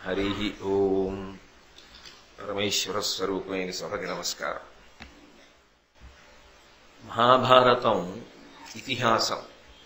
హరి ఓం పరమేశ్వర స్వరూపమైన సభకి నమస్కారం మహాభారతం ఇతిహాసం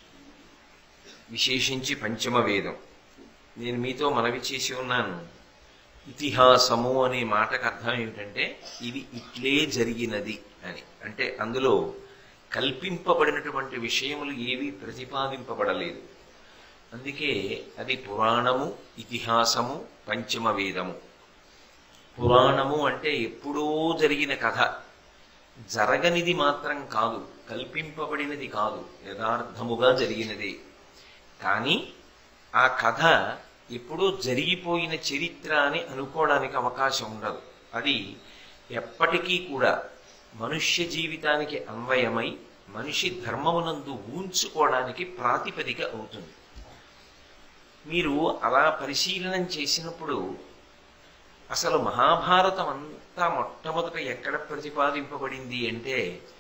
విశేషించి పంచమ వేదం నేను మీతో మనవి చేసి ఉన్నాను ఇతిహాసము అనే మాటకు అర్థం ఏమిటంటే ఇది ఇట్లే జరిగినది అని అంటే అందులో కల్పింపబడినటువంటి విషయములు ఏవి ప్రతిపాదింపబడలేదు అందుకే అది పురాణము ఇతిహాసము పంచమ వేదము పురాణము అంటే ఎప్పుడో జరిగిన కథ జరగనిది మాత్రం కాదు కల్పింపబడినది కాదు యథార్థముగా జరిగినది కానీ ఆ కథ ఎప్పుడో జరిగిపోయిన చరిత్ర అని అనుకోవడానికి అవకాశం ఉండదు అది ఎప్పటికీ కూడా మనుష్య జీవితానికి అన్వయమై మనిషి ధర్మమునందు ఊంచుకోవడానికి ప్రాతిపదిక అవుతుంది మీరు అలా పరిశీలనం చేసినప్పుడు అసలు మహాభారతం అంతా మొట్టమొదట ఎక్కడ ప్రతిపాదింపబడింది అంటే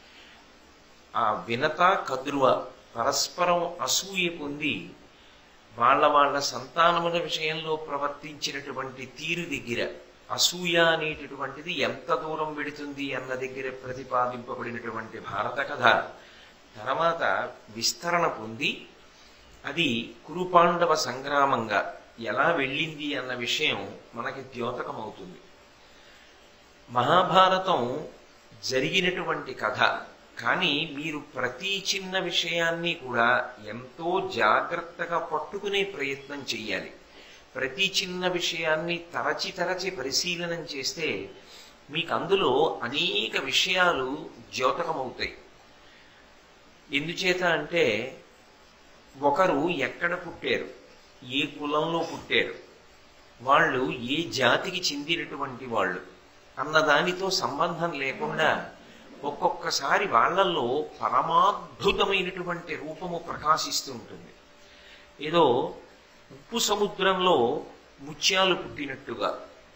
ఆ వినత కద్రువ పరస్పరం అసూయ పొంది వాళ్ళ వాళ్ళ సంతానముల విషయంలో ప్రవర్తించినటువంటి తీరు దగ్గర అసూయ అనేటటువంటిది ఎంత దూరం వెడుతుంది అన్న దగ్గర ప్రతిపాదింపబడినటువంటి భారత కథ తర్వాత విస్తరణ పొంది అది కురుపాండవ సంగ్రామంగా ఎలా వెళ్ళింది అన్న విషయం మనకి ద్యోతకమవుతుంది మహాభారతం జరిగినటువంటి కథ కానీ మీరు ప్రతి చిన్న విషయాన్ని కూడా ఎంతో జాగ్రత్తగా పట్టుకునే ప్రయత్నం చెయ్యాలి ప్రతి చిన్న విషయాన్ని తరచి తరచి పరిశీలనం చేస్తే మీకు అందులో అనేక విషయాలు ద్యోతకమవుతాయి ఎందుచేత అంటే ఒకరు ఎక్కడ పుట్టారు ఏ కులంలో పుట్టారు వాళ్ళు ఏ జాతికి చెందినటువంటి వాళ్ళు అన్నదానితో సంబంధం లేకుండా ఒక్కొక్కసారి వాళ్ళల్లో పరమాద్భుతమైనటువంటి రూపము ప్రకాశిస్తూ ఉంటుంది ఏదో ఉప్పు సముద్రంలో ముత్యాలు పుట్టినట్టుగా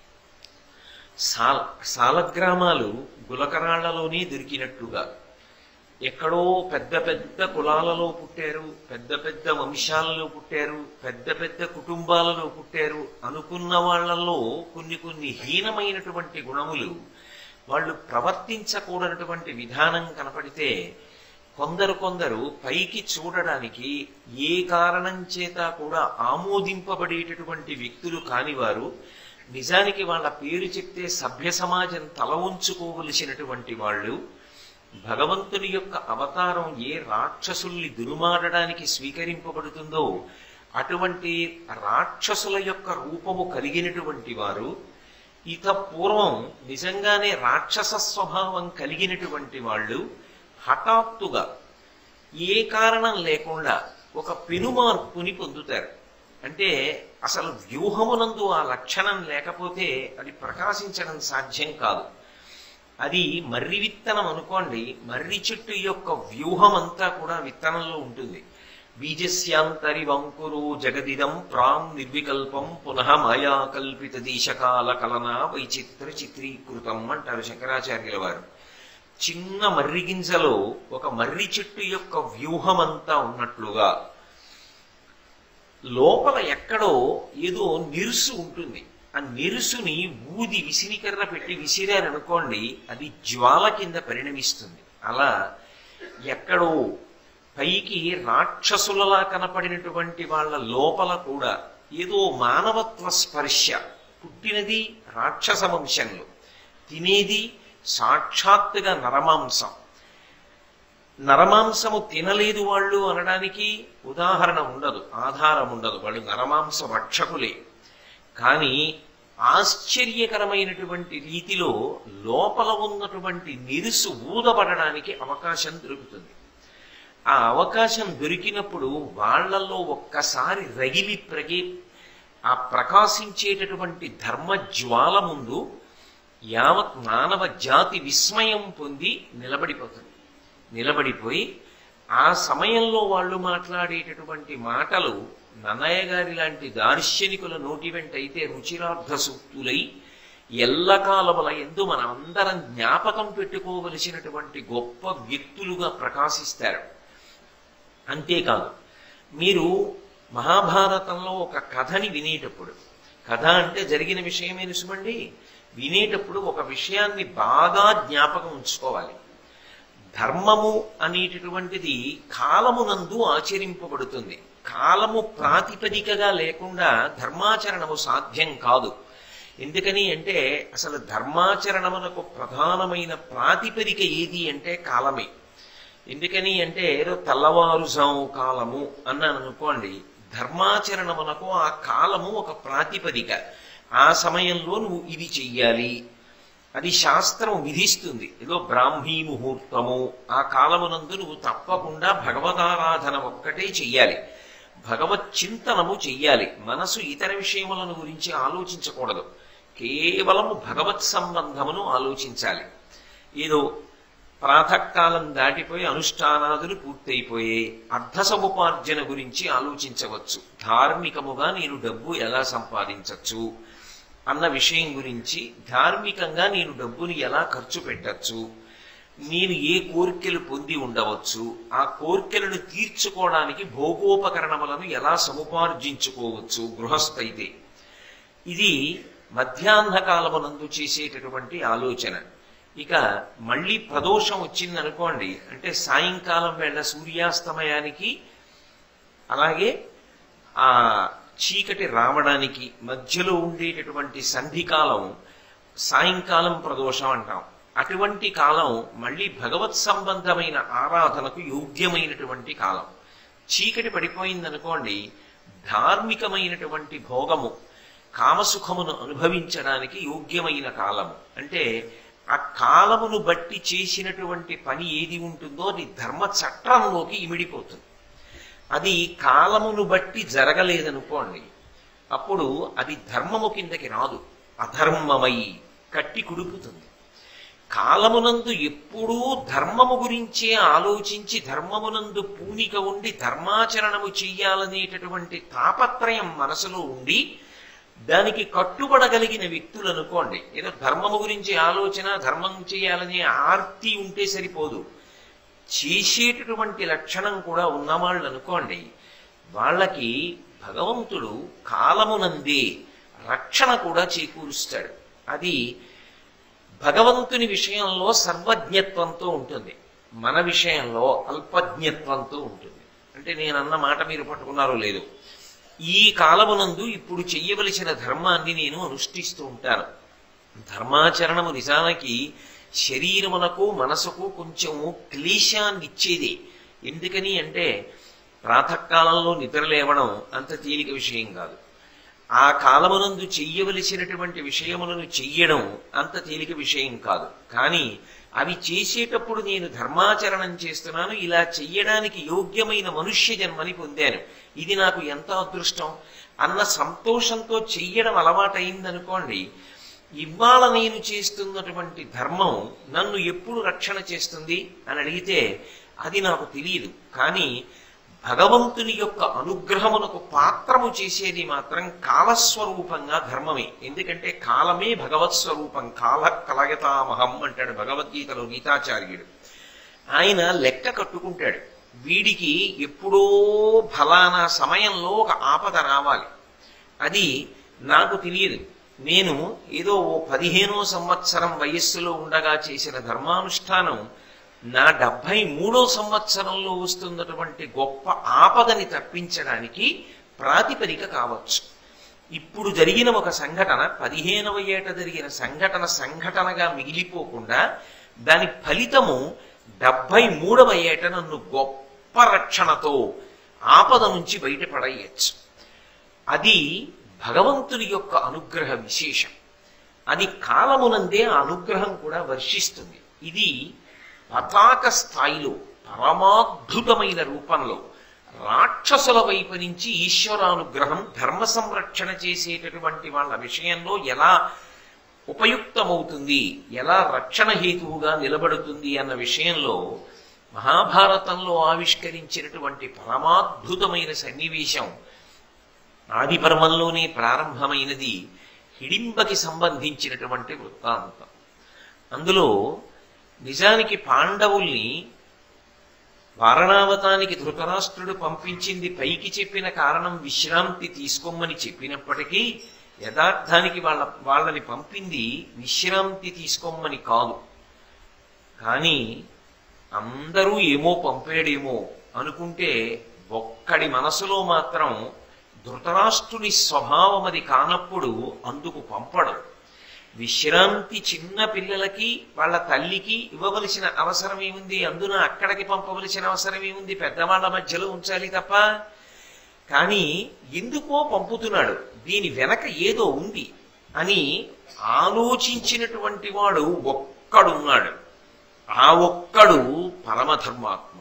సాల సాలగ్రామాలు గులకరాళ్లలోనే దొరికినట్టుగా ఎక్కడో పెద్ద పెద్ద కులాలలో పుట్టారు పెద్ద పెద్ద వంశాలలో పుట్టారు పెద్ద పెద్ద కుటుంబాలలో పుట్టారు అనుకున్న వాళ్ళల్లో కొన్ని కొన్ని హీనమైనటువంటి గుణములు వాళ్ళు ప్రవర్తించకూడనటువంటి విధానం కనపడితే కొందరు కొందరు పైకి చూడడానికి ఏ కారణం చేత కూడా ఆమోదింపబడేటటువంటి వ్యక్తులు కానివారు నిజానికి వాళ్ళ పేరు చెప్తే సభ్య సమాజం తల ఉంచుకోవలసినటువంటి వాళ్ళు భగవంతుని యొక్క అవతారం ఏ రాక్షసుల్ని దురుమాడడానికి స్వీకరింపబడుతుందో అటువంటి రాక్షసుల యొక్క రూపము కలిగినటువంటి వారు ఇత పూర్వం నిజంగానే రాక్షస స్వభావం కలిగినటువంటి వాళ్ళు హఠాత్తుగా ఏ కారణం లేకుండా ఒక పెనుమార్పుని పొందుతారు అంటే అసలు వ్యూహమునందు ఆ లక్షణం లేకపోతే అది ప్రకాశించడం సాధ్యం కాదు అది మర్రి విత్తనం అనుకోండి మర్రి చెట్టు యొక్క వ్యూహం అంతా కూడా విత్తనంలో ఉంటుంది బీజస్యాంతరి వంకురు జగదిదం ప్రాం నిర్వికల్పం పునః మాయా కల్పిత దేశకాల కలన వైచిత్ర చిత్రీకృతం అంటారు శంకరాచార్యుల వారు చిన్న మర్రి గింజలో ఒక మర్రి చెట్టు యొక్క వ్యూహం అంతా ఉన్నట్లుగా లోపల ఎక్కడో ఏదో నిరుసు ఉంటుంది ఆ నిరుసుని ఊది విసినికర్ర పెట్టి విసిరారనుకోండి అది జ్వాల కింద పరిణమిస్తుంది అలా ఎక్కడో పైకి రాక్షసులలా కనపడినటువంటి వాళ్ళ లోపల కూడా ఏదో మానవత్వ స్పర్శ పుట్టినది రాక్షస వంశంలో తినేది సాక్షాత్తుగా నరమాంసం నరమాంసము తినలేదు వాళ్ళు అనడానికి ఉదాహరణ ఉండదు ఆధారం ఉండదు వాళ్ళు నరమాంస భక్షకులే కానీ ఆశ్చర్యకరమైనటువంటి రీతిలో లోపల ఉన్నటువంటి నిరుసు ఊదబడడానికి అవకాశం దొరుకుతుంది ఆ అవకాశం దొరికినప్పుడు వాళ్లలో ఒక్కసారి రగిలి ప్రగి ఆ ప్రకాశించేటటువంటి ధర్మ జ్వాల ముందు యావత్ మానవ జాతి విస్మయం పొంది నిలబడిపోతుంది నిలబడిపోయి ఆ సమయంలో వాళ్ళు మాట్లాడేటటువంటి మాటలు నన్నయ్య గారి లాంటి దార్శనికుల నోటి వెంట అయితే రుచిరార్థ సూక్తులై ఎల్లకాలముల ఎందు మనం అందరం జ్ఞాపకం పెట్టుకోవలసినటువంటి గొప్ప వ్యక్తులుగా ప్రకాశిస్తారు అంతేకాదు మీరు మహాభారతంలో ఒక కథని వినేటప్పుడు కథ అంటే జరిగిన విషయమే నిసుమండి వినేటప్పుడు ఒక విషయాన్ని బాగా జ్ఞాపకం ఉంచుకోవాలి ధర్మము అనేటటువంటిది కాలమునందు ఆచరింపబడుతుంది కాలము ప్రాతిపదికగా లేకుండా ధర్మాచరణము సాధ్యం కాదు ఎందుకని అంటే అసలు ధర్మాచరణమునకు ప్రధానమైన ప్రాతిపదిక ఏది అంటే కాలమే ఎందుకని అంటే ఏదో తెల్లవారుజాము కాలము అన్నాను అనుకోండి ధర్మాచరణమునకు ఆ కాలము ఒక ప్రాతిపదిక ఆ సమయంలో నువ్వు ఇది చెయ్యాలి అది శాస్త్రం విధిస్తుంది ఏదో బ్రాహ్మీ ముహూర్తము ఆ కాలమునందు నువ్వు తప్పకుండా భగవదారాధన ఒక్కటే చెయ్యాలి భగవత్ చింతనము చెయ్యాలి మనసు ఇతర విషయములను గురించి ఆలోచించకూడదు కేవలము భగవత్ సంబంధమును ఆలోచించాలి ఏదో ప్రాతకాలం దాటిపోయి అనుష్ఠానాదులు పూర్తయిపోయే అర్ధ సముపార్జన గురించి ఆలోచించవచ్చు ధార్మికముగా నేను డబ్బు ఎలా సంపాదించవచ్చు అన్న విషయం గురించి ధార్మికంగా నేను డబ్బుని ఎలా ఖర్చు పెట్టచ్చు నేను ఏ కోరికలు పొంది ఉండవచ్చు ఆ కోరికలను తీర్చుకోవడానికి భోగోపకరణములను ఎలా సముపార్జించుకోవచ్చు గృహస్థైతే ఇది మధ్యాహ్న కాలమునందు చేసేటటువంటి ఆలోచన ఇక మళ్ళీ ప్రదోషం వచ్చింది అనుకోండి అంటే సాయంకాలం వేళ సూర్యాస్తమయానికి అలాగే ఆ చీకటి రావడానికి మధ్యలో ఉండేటటువంటి సంధికాలం సాయంకాలం ప్రదోషం అంటాం అటువంటి కాలం మళ్ళీ భగవత్ సంబంధమైన ఆరాధనకు యోగ్యమైనటువంటి కాలం చీకటి పడిపోయిందనుకోండి ధార్మికమైనటువంటి భోగము కామసుఖమును అనుభవించడానికి యోగ్యమైన కాలము అంటే ఆ కాలమును బట్టి చేసినటువంటి పని ఏది ఉంటుందో అది ధర్మ చట్రంలోకి ఇమిడిపోతుంది అది కాలమును బట్టి జరగలేదనుకోండి అప్పుడు అది ధర్మము కిందకి రాదు అధర్మమై కట్టి కుడుపుతుంది కాలమునందు ఎప్పుడూ ధర్మము గురించే ఆలోచించి ధర్మమునందు పూనిక ఉండి ధర్మాచరణము చెయ్యాలనేటటువంటి తాపత్రయం మనసులో ఉండి దానికి కట్టుబడగలిగిన వ్యక్తులు అనుకోండి ఏదో ధర్మము గురించి ఆలోచన ధర్మం చేయాలనే ఆర్తి ఉంటే సరిపోదు చేసేటటువంటి లక్షణం కూడా ఉన్నవాళ్ళు అనుకోండి వాళ్ళకి భగవంతుడు కాలమునందే రక్షణ కూడా చేకూరుస్తాడు అది భగవంతుని విషయంలో సర్వజ్ఞత్వంతో ఉంటుంది మన విషయంలో అల్పజ్ఞత్వంతో ఉంటుంది అంటే నేనన్న మాట మీరు పట్టుకున్నారో లేదు ఈ కాలమునందు ఇప్పుడు చెయ్యవలసిన ధర్మాన్ని నేను అనుష్ఠిస్తూ ఉంటాను ధర్మాచరణము నిజానికి శరీరమునకు మనసుకు కొంచెము క్లేశాన్ని ఇచ్చేది ఎందుకని అంటే ప్రాతకాలంలో నిద్ర లేవడం అంత తేలిక విషయం కాదు ఆ కాలమునందు చెయ్యవలసినటువంటి విషయములను చెయ్యడం అంత తేలిక విషయం కాదు కానీ అవి చేసేటప్పుడు నేను ధర్మాచరణం చేస్తున్నాను ఇలా చెయ్యడానికి యోగ్యమైన మనుష్య జన్మని పొందాను ఇది నాకు ఎంత అదృష్టం అన్న సంతోషంతో చెయ్యడం అలవాటైందనుకోండి ఇవాళ నేను చేస్తున్నటువంటి ధర్మం నన్ను ఎప్పుడు రక్షణ చేస్తుంది అని అడిగితే అది నాకు తెలియదు కానీ భగవంతుని యొక్క అనుగ్రహమునకు పాత్రము చేసేది మాత్రం కాలస్వరూపంగా ధర్మమే ఎందుకంటే కాలమే భగవత్ స్వరూపం కాల కలయతామహం అంటాడు భగవద్గీతలో గీతాచార్యుడు ఆయన లెక్క కట్టుకుంటాడు వీడికి ఎప్పుడో ఫలానా సమయంలో ఒక ఆపద రావాలి అది నాకు తెలియదు నేను ఏదో ఓ పదిహేనో సంవత్సరం వయస్సులో ఉండగా చేసిన ధర్మానుష్ఠానం నా డెబ్భై మూడో సంవత్సరంలో వస్తున్నటువంటి గొప్ప ఆపదని తప్పించడానికి ప్రాతిపదిక కావచ్చు ఇప్పుడు జరిగిన ఒక సంఘటన పదిహేనవ ఏట జరిగిన సంఘటన సంఘటనగా మిగిలిపోకుండా దాని ఫలితము డెబ్భై మూడవ ఏట నన్ను గొప్ప రక్షణతో ఆపద నుంచి బయటపడేయచ్చు అది భగవంతుని యొక్క అనుగ్రహ విశేషం అది కాలమునందే ఆ అనుగ్రహం కూడా వర్షిస్తుంది ఇది పతాక స్థాయిలో పరమాద్భుతమైన రూపంలో రాక్షసుల వైపు నుంచి ఈశ్వరానుగ్రహం ధర్మ సంరక్షణ చేసేటటువంటి వాళ్ళ విషయంలో ఎలా ఉపయుక్తమవుతుంది ఎలా రక్షణ హేతువుగా నిలబడుతుంది అన్న విషయంలో మహాభారతంలో ఆవిష్కరించినటువంటి పరమాద్భుతమైన సన్నివేశం ఆది పర్వంలోనే ప్రారంభమైనది హిడింబకి సంబంధించినటువంటి వృత్తాంతం అందులో నిజానికి పాండవుల్ని వారణావతానికి ధృతరాష్ట్రుడు పంపించింది పైకి చెప్పిన కారణం విశ్రాంతి తీసుకోమని చెప్పినప్పటికీ యథార్థానికి వాళ్ళ వాళ్ళని పంపింది విశ్రాంతి తీసుకోమని కాదు కానీ అందరూ ఏమో పంపాడేమో అనుకుంటే ఒక్కడి మనసులో మాత్రం ధృతరాష్ట్రుని స్వభావం అది కానప్పుడు అందుకు పంపడం విశ్రాంతి చిన్న పిల్లలకి వాళ్ళ తల్లికి ఇవ్వవలసిన అవసరం ఏముంది అందున అక్కడికి పంపవలసిన అవసరం ఏముంది పెద్దవాళ్ళ మధ్యలో ఉంచాలి తప్ప కానీ ఎందుకో పంపుతున్నాడు దీని వెనక ఏదో ఉంది అని ఆలోచించినటువంటి వాడు ఒక్కడున్నాడు ఆ ఒక్కడు పరమధర్మాత్ముడు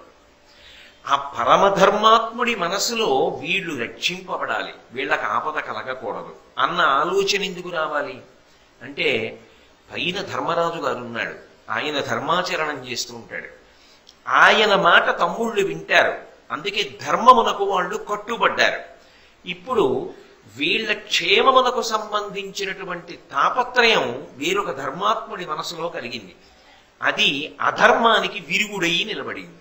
ఆ పరమధర్మాత్ముడి మనసులో వీళ్ళు రక్షింపబడాలి వీళ్ళకి ఆపద కలగకూడదు అన్న ఆలోచన ఎందుకు రావాలి అంటే పైన ధర్మరాజు గారు ఉన్నాడు ఆయన ధర్మాచరణం చేస్తూ ఉంటాడు ఆయన మాట తమ్ముళ్ళు వింటారు అందుకే ధర్మమునకు వాళ్ళు కట్టుబడ్డారు ఇప్పుడు వీళ్ళ క్షేమమునకు సంబంధించినటువంటి తాపత్రయం వేరొక ధర్మాత్ముడి మనసులో కలిగింది అది అధర్మానికి విరుగుడై నిలబడింది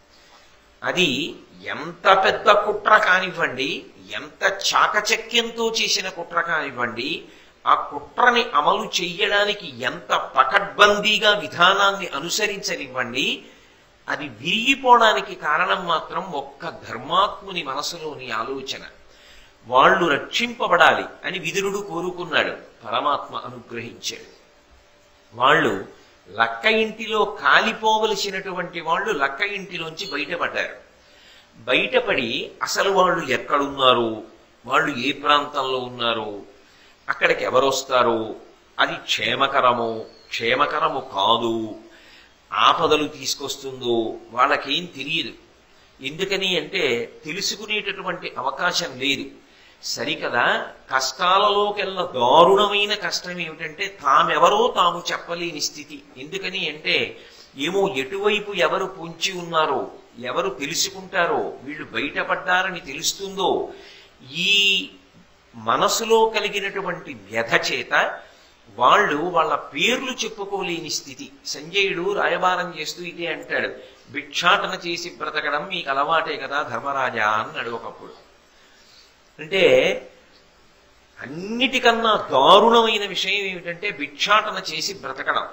అది ఎంత పెద్ద కుట్ర కానివ్వండి ఎంత చాకచక్యంతో చేసిన కుట్ర కానివ్వండి ఆ కుట్రని అమలు చెయ్యడానికి ఎంత పకడ్బందీగా విధానాన్ని అనుసరించనివ్వండి అది విరిగిపోవడానికి కారణం మాత్రం ఒక్క ధర్మాత్ముని మనసులోని ఆలోచన వాళ్ళు రక్షింపబడాలి అని విదురుడు కోరుకున్నాడు పరమాత్మ అనుగ్రహించాడు వాళ్ళు లక్క ఇంటిలో కాలిపోవలసినటువంటి వాళ్ళు లక్క ఇంటిలోంచి బయటపడ్డారు బయటపడి అసలు వాళ్ళు ఎక్కడున్నారు వాళ్ళు ఏ ప్రాంతంలో ఉన్నారు అక్కడికి ఎవరు వస్తారు అది క్షేమకరము క్షేమకరము కాదు ఆపదలు తీసుకొస్తుందో వాళ్ళకేం తెలియదు ఎందుకని అంటే తెలుసుకునేటటువంటి అవకాశం లేదు సరికదా కష్టాలలోకెల్లా దారుణమైన కష్టం ఏమిటంటే తామెవరో తాము చెప్పలేని స్థితి ఎందుకని అంటే ఏమో ఎటువైపు ఎవరు పొంచి ఉన్నారో ఎవరు తెలుసుకుంటారో వీళ్ళు బయటపడ్డారని తెలుస్తుందో ఈ మనసులో కలిగినటువంటి వ్యధ చేత వాళ్ళు వాళ్ళ పేర్లు చెప్పుకోలేని స్థితి సంజయుడు రాయబారం చేస్తూ ఇదే అంటాడు భిక్షాటన చేసి బ్రతకడం మీకు అలవాటే కదా ధర్మరాజా అన్నాడు ఒకప్పుడు అంటే అన్నిటికన్నా దారుణమైన విషయం ఏమిటంటే భిక్షాటన చేసి బ్రతకడం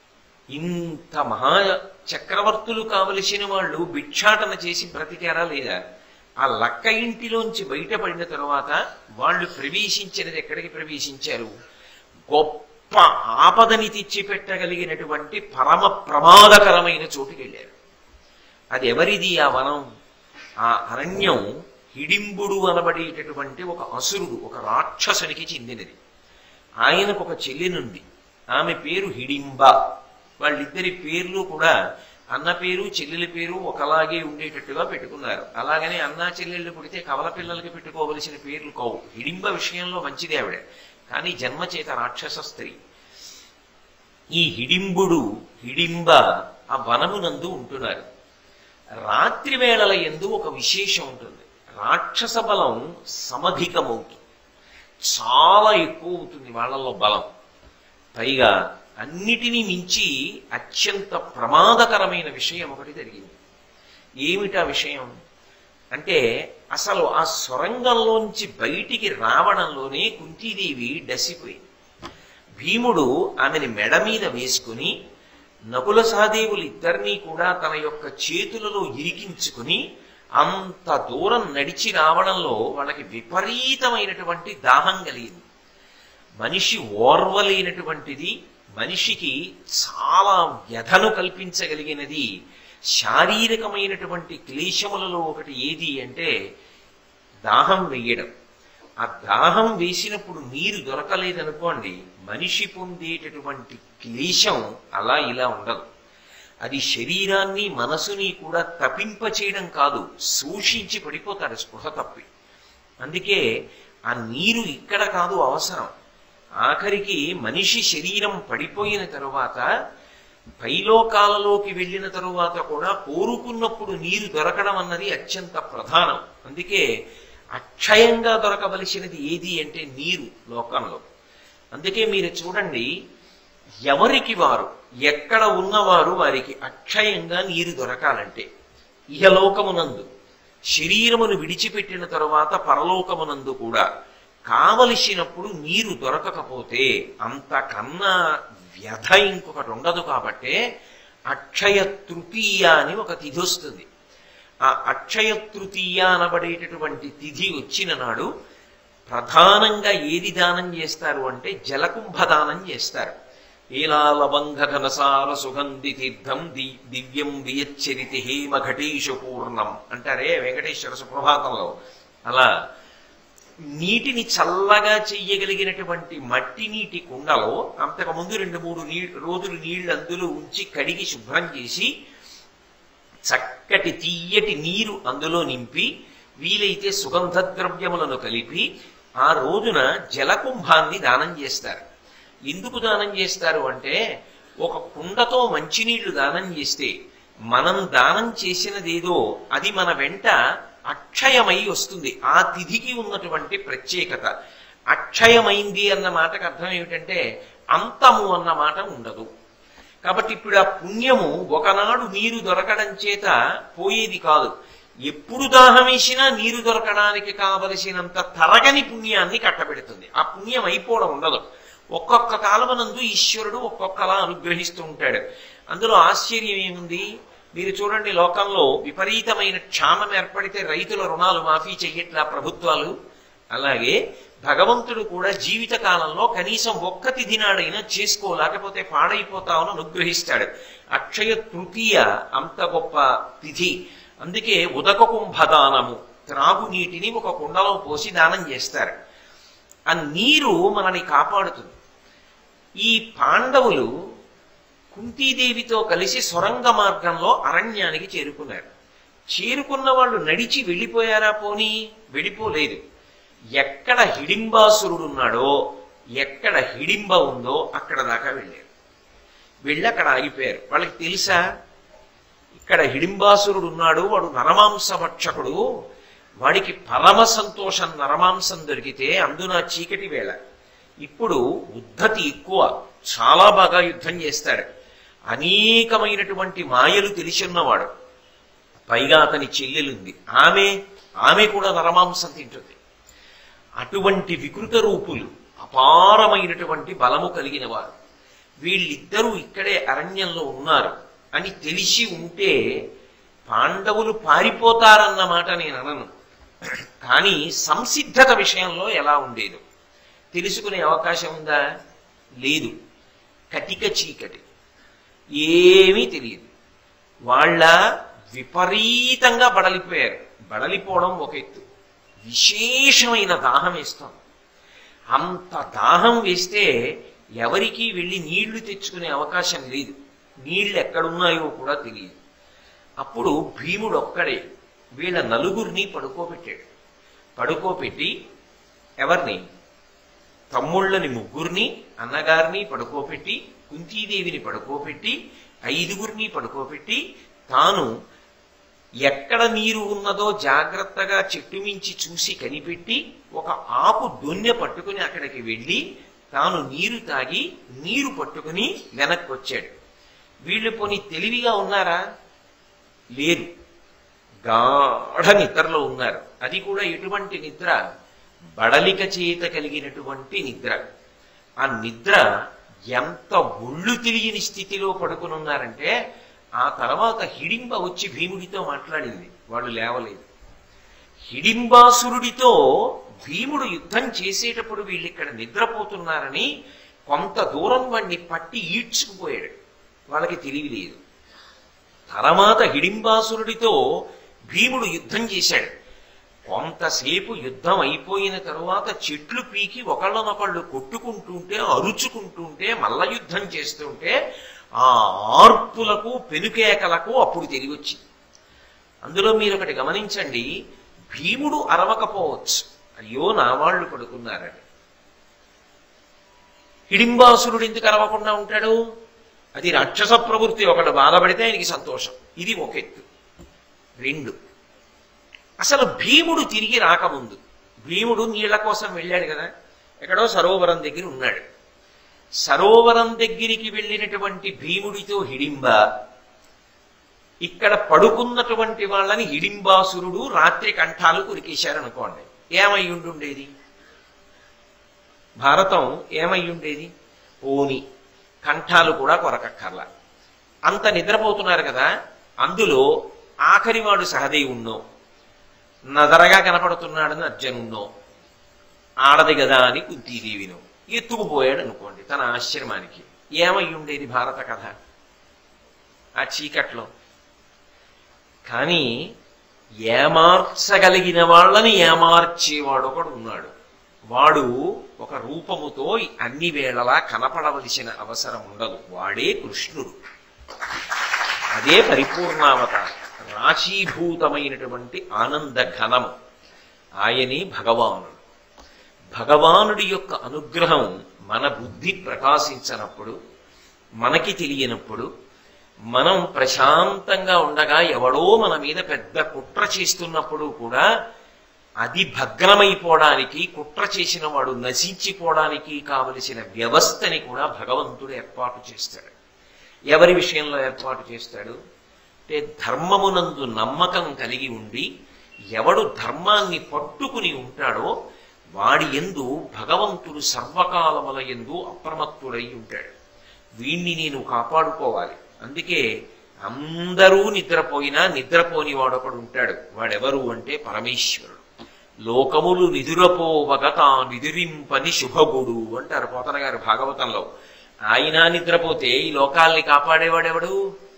ఇంత మహా చక్రవర్తులు కావలసిన వాళ్ళు భిక్షాటన చేసి బ్రతికారా లేదా ఆ లక్క ఇంటిలోంచి బయటపడిన తరువాత వాళ్ళు ప్రవేశించినది ఎక్కడికి ప్రవేశించారు గొప్ప ఆపదని తెచ్చిపెట్టగలిగినటువంటి పరమ ప్రమాదకరమైన చోటుకి వెళ్ళారు అది ఎవరిది ఆ వనం ఆ అరణ్యం హిడింబుడు అనబడేటటువంటి ఒక అసురుడు ఒక రాక్షసునికి చెందినది ఆయనకు ఒక చెల్లినుంది ఆమె పేరు హిడింబ వాళ్ళిద్దరి పేర్లు కూడా అన్న పేరు చెల్లెలి పేరు ఒకలాగే ఉండేటట్టుగా పెట్టుకున్నారు అలాగనే అన్న చెల్లెళ్ళు పుడితే కవల పిల్లలకి పెట్టుకోవలసిన పేర్లు కావు హిడింబ విషయంలో మంచిదే ఆవిడ కానీ జన్మచేత రాక్షస స్త్రీ ఈ హిడింబుడు హిడింబ ఆ వనమునందు ఉంటున్నారు రాత్రి వేళల ఎందు ఒక విశేషం ఉంటుంది రాక్షస బలం సమధికమవుతుంది చాలా ఎక్కువ అవుతుంది వాళ్ళలో బలం పైగా అన్నిటినీ మించి అత్యంత ప్రమాదకరమైన విషయం ఒకటి జరిగింది ఏమిటా విషయం అంటే అసలు ఆ సొరంగంలోంచి బయటికి రావడంలోనే కుంతీదేవి డసిపోయింది భీముడు ఆమెని మెడ మీద వేసుకుని నకుల సహదేవులు ఇద్దరినీ కూడా తన యొక్క చేతులలో ఇరికించుకుని అంత దూరం నడిచి రావడంలో వాళ్ళకి విపరీతమైనటువంటి దాహం కలిగింది మనిషి ఓర్వలేనటువంటిది మనిషికి చాలా వ్యధను కల్పించగలిగినది శారీరకమైనటువంటి క్లేశములలో ఒకటి ఏది అంటే దాహం వేయడం ఆ దాహం వేసినప్పుడు నీరు దొరకలేదనుకోండి మనిషి పొందేటటువంటి క్లేశం అలా ఇలా ఉండదు అది శరీరాన్ని మనసుని కూడా తపింప చేయడం కాదు సూషించి పడిపోతాడు స్పృహ తప్పి అందుకే ఆ నీరు ఇక్కడ కాదు అవసరం ఆఖరికి మనిషి శరీరం పడిపోయిన తరువాత పైలోకాలలోకి వెళ్ళిన తరువాత కూడా కోరుకున్నప్పుడు నీరు దొరకడం అన్నది అత్యంత ప్రధానం అందుకే అక్షయంగా దొరకవలసినది ఏది అంటే నీరు లోకంలో అందుకే మీరు చూడండి ఎవరికి వారు ఎక్కడ ఉన్నవారు వారికి అక్షయంగా నీరు దొరకాలంటే ఇహలోకమునందు శరీరమును విడిచిపెట్టిన తరువాత పరలోకమునందు కూడా కావలసినప్పుడు నీరు దొరకకపోతే అంతకన్నా వ్యధ ఇంకొకటి ఉండదు కాబట్టే అక్షయ తృతీయ అని ఒక తిథి వస్తుంది ఆ అక్షయ తృతీయ అనబడేటటువంటి తిథి వచ్చిన నాడు ప్రధానంగా ఏది దానం చేస్తారు అంటే జలకుంభ దానం చేస్తారు ఏలాలవంగ ఘనసార సుగంధి తీర్థం ది దివ్యం వియచ్చరితి హేమ ఘటీషు పూర్ణం అంటారే వెంకటేశ్వర సుప్రభాతంలో అలా నీటిని చల్లగా చెయ్యగలిగినటువంటి మట్టి నీటి కుండలో అంతకుముందు రెండు మూడు నీ రోజులు నీళ్లు అందులో ఉంచి కడిగి శుభ్రం చేసి చక్కటి తీయటి నీరు అందులో నింపి వీలైతే సుగంధ ద్రవ్యములను కలిపి ఆ రోజున జలకుంభాన్ని దానం చేస్తారు ఎందుకు దానం చేస్తారు అంటే ఒక కుండతో మంచినీళ్లు దానం చేస్తే మనం దానం చేసినదేదో అది మన వెంట అక్షయమై వస్తుంది ఆ తిథికి ఉన్నటువంటి ప్రత్యేకత అక్షయమైంది అన్న మాటకు అర్థం ఏమిటంటే అంతము అన్న మాట ఉండదు కాబట్టి ఇప్పుడు ఆ పుణ్యము ఒకనాడు నీరు దొరకడం చేత పోయేది కాదు ఎప్పుడు దాహం వేసినా నీరు దొరకడానికి కావలసినంత తరగని పుణ్యాన్ని కట్టబెడుతుంది ఆ పుణ్యం అయిపోవడం ఉండదు ఒక్కొక్క కాలమనందు ఈశ్వరుడు ఒక్కొక్కలా అనుగ్రహిస్తూ ఉంటాడు అందులో ఆశ్చర్యం ఏముంది మీరు చూడండి లోకంలో విపరీతమైన క్షామం ఏర్పడితే రైతుల రుణాలు మాఫీ చెయ్యట్లా ప్రభుత్వాలు అలాగే భగవంతుడు కూడా జీవిత కాలంలో కనీసం ఒక్క తిథి నాడైనా చేసుకో లేకపోతే పాడైపోతామని అనుగ్రహిస్తాడు అక్షయ తృతీయ అంత గొప్ప తిథి అందుకే ఉదక కుంభదానము త్రాగునీటిని ఒక కుండలో పోసి దానం చేస్తారు ఆ నీరు మనని కాపాడుతుంది ఈ పాండవులు కుంతీదేవితో కలిసి సొరంగ మార్గంలో అరణ్యానికి చేరుకున్నారు చేరుకున్న వాళ్ళు నడిచి వెళ్ళిపోయారా పోనీ వెళ్ళిపోలేదు ఎక్కడ హిడింబాసురుడు ఉన్నాడో ఎక్కడ హిడింబ ఉందో అక్కడ దాకా వెళ్ళారు వెళ్ళి అక్కడ ఆగిపోయారు వాళ్ళకి తెలుసా ఇక్కడ హిడింబాసురుడు ఉన్నాడు వాడు నరమాంసభక్షకుడు వాడికి పరమ సంతోషం నరమాంసం దొరికితే అందున చీకటి వేళ ఇప్పుడు ఉద్ధతి ఎక్కువ చాలా బాగా యుద్ధం చేస్తాడు అనేకమైనటువంటి మాయలు తెలిసిన్నవాడు పైగా అతని చెల్లెలుంది ఆమె ఆమె కూడా నరమాంసం తింటుంది అటువంటి వికృత రూపులు అపారమైనటువంటి బలము కలిగిన వారు వీళ్ళిద్దరూ ఇక్కడే అరణ్యంలో ఉన్నారు అని తెలిసి ఉంటే పాండవులు పారిపోతారన్న మాట నేను అనను కానీ సంసిద్ధత విషయంలో ఎలా ఉండేదు తెలుసుకునే అవకాశం ఉందా లేదు కటిక చీకటి ఏమీ తెలియదు వాళ్ళ విపరీతంగా బడలిపోయారు బడలిపోవడం ఒక ఎత్తు విశేషమైన దాహం వేస్తుంది అంత దాహం వేస్తే ఎవరికీ వెళ్ళి నీళ్లు తెచ్చుకునే అవకాశం లేదు నీళ్లు ఎక్కడున్నాయో కూడా తెలియదు అప్పుడు భీముడు ఒక్కడే వీళ్ళ నలుగురిని పడుకోబెట్టాడు పడుకోబెట్టి ఎవరిని తమ్ముళ్ళని ముగ్గురిని అన్నగారిని పడుకోబెట్టి కుంతీదేవిని పడుకోబెట్టి ఐదుగురిని పడుకోబెట్టి తాను ఎక్కడ నీరు ఉన్నదో జాగ్రత్తగా చెట్టు మించి చూసి కనిపెట్టి ఒక ఆకు దొన్నె పట్టుకుని అక్కడికి వెళ్ళి తాను నీరు తాగి నీరు పట్టుకుని వెనక్కి వచ్చాడు వీళ్ళు పోని తెలివిగా ఉన్నారా లేరు గాఢ నిద్రలో ఉన్నారు అది కూడా ఎటువంటి నిద్ర బడలిక చేత కలిగినటువంటి నిద్ర ఆ నిద్ర ఎంత ఒళ్ళు తెలియని స్థితిలో పడుకుని ఉన్నారంటే ఆ తర్వాత హిడింబ వచ్చి భీముడితో మాట్లాడింది వాళ్ళు లేవలేదు హిడింబాసురుడితో భీముడు యుద్ధం చేసేటప్పుడు వీళ్ళు ఇక్కడ నిద్రపోతున్నారని కొంత దూరం వాడిని పట్టి ఈడ్చుకుపోయాడు వాళ్ళకి తెలివి లేదు తర్వాత హిడింబాసురుడితో భీముడు యుద్ధం చేశాడు కొంతసేపు యుద్ధం అయిపోయిన తరువాత చెట్లు పీకి ఒకళ్ళనొకళ్ళు కొట్టుకుంటుంటే అరుచుకుంటుంటే మల్ల యుద్ధం చేస్తుంటే ఆ ఆర్పులకు పెనుకేకలకు అప్పుడు తెలివి వచ్చింది అందులో మీరు ఒకటి గమనించండి భీముడు అరవకపోవచ్చు అయ్యో నా వాళ్ళు పడుకున్నారని హిడింబాసురుడు ఎందుకు అరవకుండా ఉంటాడు అది రాక్షస ప్రవృత్తి ఒకడు బాధపడితే ఆయనకి సంతోషం ఇది ఒక ఎత్తు రెండు అసలు భీముడు తిరిగి రాకముందు భీముడు నీళ్ల కోసం వెళ్ళాడు కదా ఎక్కడో సరోవరం దగ్గర ఉన్నాడు సరోవరం దగ్గరికి వెళ్ళినటువంటి భీముడితో హిడింబ ఇక్కడ పడుకున్నటువంటి వాళ్ళని హిడింబాసురుడు రాత్రి కంఠాలు కురికేశారనుకోండి ఏమై ఉండుండేది భారతం ఏమై ఉండేది ఓని కంఠాలు కూడా కొరకక్కర్లా అంత నిద్రపోతున్నారు కదా అందులో ఆఖరివాడు సహదేవుణ్ణో నదరగా కనపడుతున్నాడని అర్జునుణ్ణో ఆడది కదా అని కుంతీదేవిను ఎత్తుకుపోయాడు అనుకోండి తన ఆశ్రమానికి ఏమై ఉండేది భారత కథ ఆ చీకట్లో కానీ ఏమార్చగలిగిన వాళ్ళని ఏమార్చేవాడు ఒకడు ఉన్నాడు వాడు ఒక రూపముతో అన్ని వేళలా కనపడవలసిన అవసరం ఉండదు వాడే కృష్ణుడు అదే పరిపూర్ణావతారం రాశీభూతమైనటువంటి ఆనంద ఘనము ఆయనే భగవానుడు భగవానుడి యొక్క అనుగ్రహం మన బుద్ధి ప్రకాశించనప్పుడు మనకి తెలియనప్పుడు మనం ప్రశాంతంగా ఉండగా ఎవడో మన మీద పెద్ద కుట్ర చేస్తున్నప్పుడు కూడా అది భగ్నమైపోవడానికి కుట్ర చేసిన వాడు నశించిపోవడానికి కావలసిన వ్యవస్థని కూడా భగవంతుడు ఏర్పాటు చేస్తాడు ఎవరి విషయంలో ఏర్పాటు చేస్తాడు అంటే ధర్మమునందు నమ్మకం కలిగి ఉండి ఎవడు ధర్మాన్ని పట్టుకుని ఉంటాడో వాడి ఎందు భగవంతుడు సర్వకాలముల ఎందు అప్రమత్తుడై ఉంటాడు వీణ్ణి నేను కాపాడుకోవాలి అందుకే అందరూ నిద్రపోయినా నిద్రపోని వాడొకడు ఉంటాడు వాడెవరు అంటే పరమేశ్వరుడు లోకములు నిదురపోవగ తా నిదురింపని శుభగుడు అంటారు పోతన గారు భాగవతంలో ఆయన నిద్రపోతే ఈ లోకాల్ని కాపాడేవాడెవడు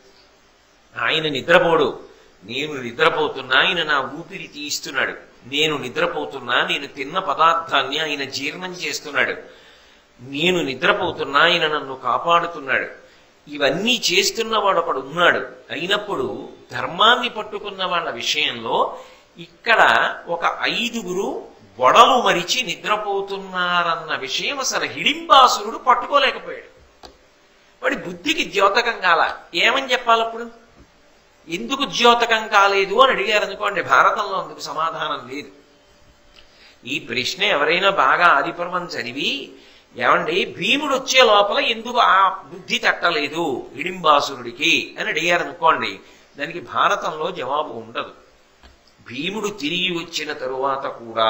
ఆయన నిద్రపోడు నేను నిద్రపోతున్నా ఆయన నా ఊపిరి తీస్తున్నాడు నేను నిద్రపోతున్నా నేను తిన్న పదార్థాన్ని ఆయన జీర్ణం చేస్తున్నాడు నేను నిద్రపోతున్నా ఆయన నన్ను కాపాడుతున్నాడు ఇవన్నీ చేస్తున్నవాడు ఒకడు ఉన్నాడు అయినప్పుడు ధర్మాన్ని పట్టుకున్న వాళ్ళ విషయంలో ఇక్కడ ఒక ఐదుగురు గొడలు మరిచి నిద్రపోతున్నారన్న విషయం అసలు హిడింబాసురుడు పట్టుకోలేకపోయాడు వాడి బుద్ధికి ద్యోతకం కాల ఏమని చెప్పాలప్పుడు ఎందుకు ద్యోతకం కాలేదు అని అడిగారు అనుకోండి భారతంలో అందుకు సమాధానం లేదు ఈ ప్రశ్న ఎవరైనా బాగా ఆదిపర్వం చదివి ఏమండి భీముడు వచ్చే లోపల ఎందుకు ఆ బుద్ధి తట్టలేదు హిడింబాసురుడికి అని అడిగారు అనుకోండి దానికి భారతంలో జవాబు ఉండదు భీముడు తిరిగి వచ్చిన తరువాత కూడా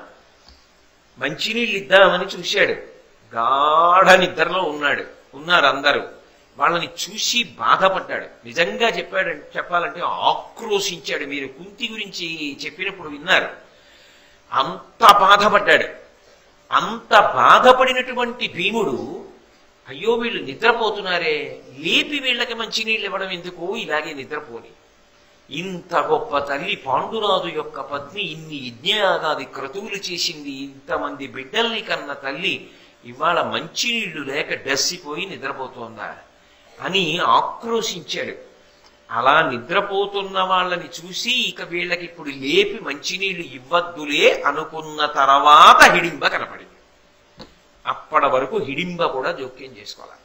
మంచినీళ్ళు ఇద్దామని చూశాడు గాఢ నిద్రలో ఉన్నాడు ఉన్నారు అందరూ వాళ్ళని చూసి బాధపడ్డాడు నిజంగా చెప్పాడు చెప్పాలంటే ఆక్రోశించాడు మీరు కుంతి గురించి చెప్పినప్పుడు విన్నారు అంత బాధపడ్డాడు అంత బాధపడినటువంటి భీముడు అయ్యో వీళ్ళు నిద్రపోతున్నారే లేపి వీళ్ళకి మంచినీళ్ళు ఇవ్వడం ఎందుకు ఇలాగే నిద్రపోని ఇంత గొప్ప తల్లి పాండురాజు యొక్క పత్ని ఇన్ని యజ్ఞయాగాది క్రతువులు చేసింది ఇంతమంది బిడ్డల్ని కన్న తల్లి ఇవాళ మంచినీళ్లు లేక డస్సిపోయి నిద్రపోతోందా అని ఆక్రోశించాడు అలా నిద్రపోతున్న వాళ్ళని చూసి ఇక వీళ్ళకి ఇప్పుడు లేపి మంచినీళ్లు ఇవ్వద్దులే అనుకున్న తర్వాత హిడింబ కనపడింది అప్పటి వరకు హిడింబ కూడా జోక్యం చేసుకోవాలి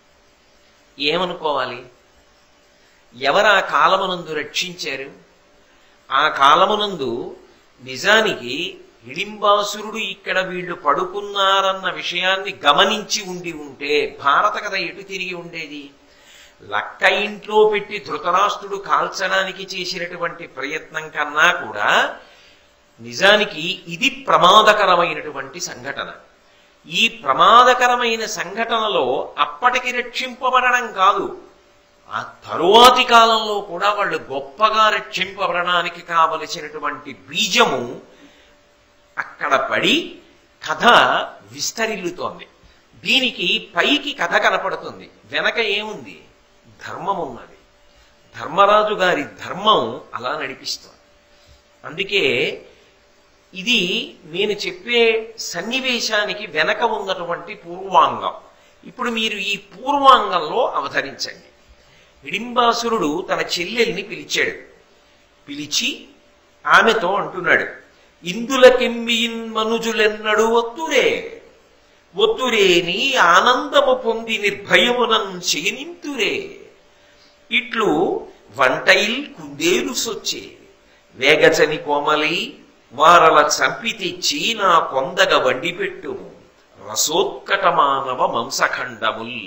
ఏమనుకోవాలి ఎవరు ఆ కాలమునందు రక్షించారు ఆ కాలమునందు నిజానికి హిడింబాసురుడు ఇక్కడ వీళ్ళు పడుకున్నారన్న విషయాన్ని గమనించి ఉండి ఉంటే భారత కథ ఎటు తిరిగి ఉండేది లక్క ఇంట్లో పెట్టి ధృతరాష్ట్రుడు కాల్చడానికి చేసినటువంటి ప్రయత్నం కన్నా కూడా నిజానికి ఇది ప్రమాదకరమైనటువంటి సంఘటన ఈ ప్రమాదకరమైన సంఘటనలో అప్పటికి రక్షింపబడడం కాదు ఆ తరువాతి కాలంలో కూడా వాళ్ళు గొప్పగా రక్షింపబడడానికి కావలసినటువంటి బీజము అక్కడ పడి కథ విస్తరిల్లుతోంది దీనికి పైకి కథ కనపడుతుంది వెనక ఏముంది ధర్మం ఉన్నది ధర్మరాజు గారి ధర్మం అలా నడిపిస్తోంది అందుకే ఇది నేను చెప్పే సన్నివేశానికి వెనక ఉన్నటువంటి పూర్వాంగం ఇప్పుడు మీరు ఈ పూర్వాంగంలో అవతరించండి హిడింబాసురుడు తన చెల్లెల్ని పిలిచాడు పిలిచి ఆమెతో అంటున్నాడు ఇందులకెమ్మియిన్ మనుజులెన్నడు ఒత్తురే ఒత్తురేని ఆనందము పొంది నిర్భయమునం చేయనింతురే ఇట్లు వంటయిల్ కుందేలు సొచ్చే వేగచని కోమలి వారల చంపి తెచ్చి నా కొందగ వండిపెట్టుము రసోత్కటమానవ మంసఖండముల్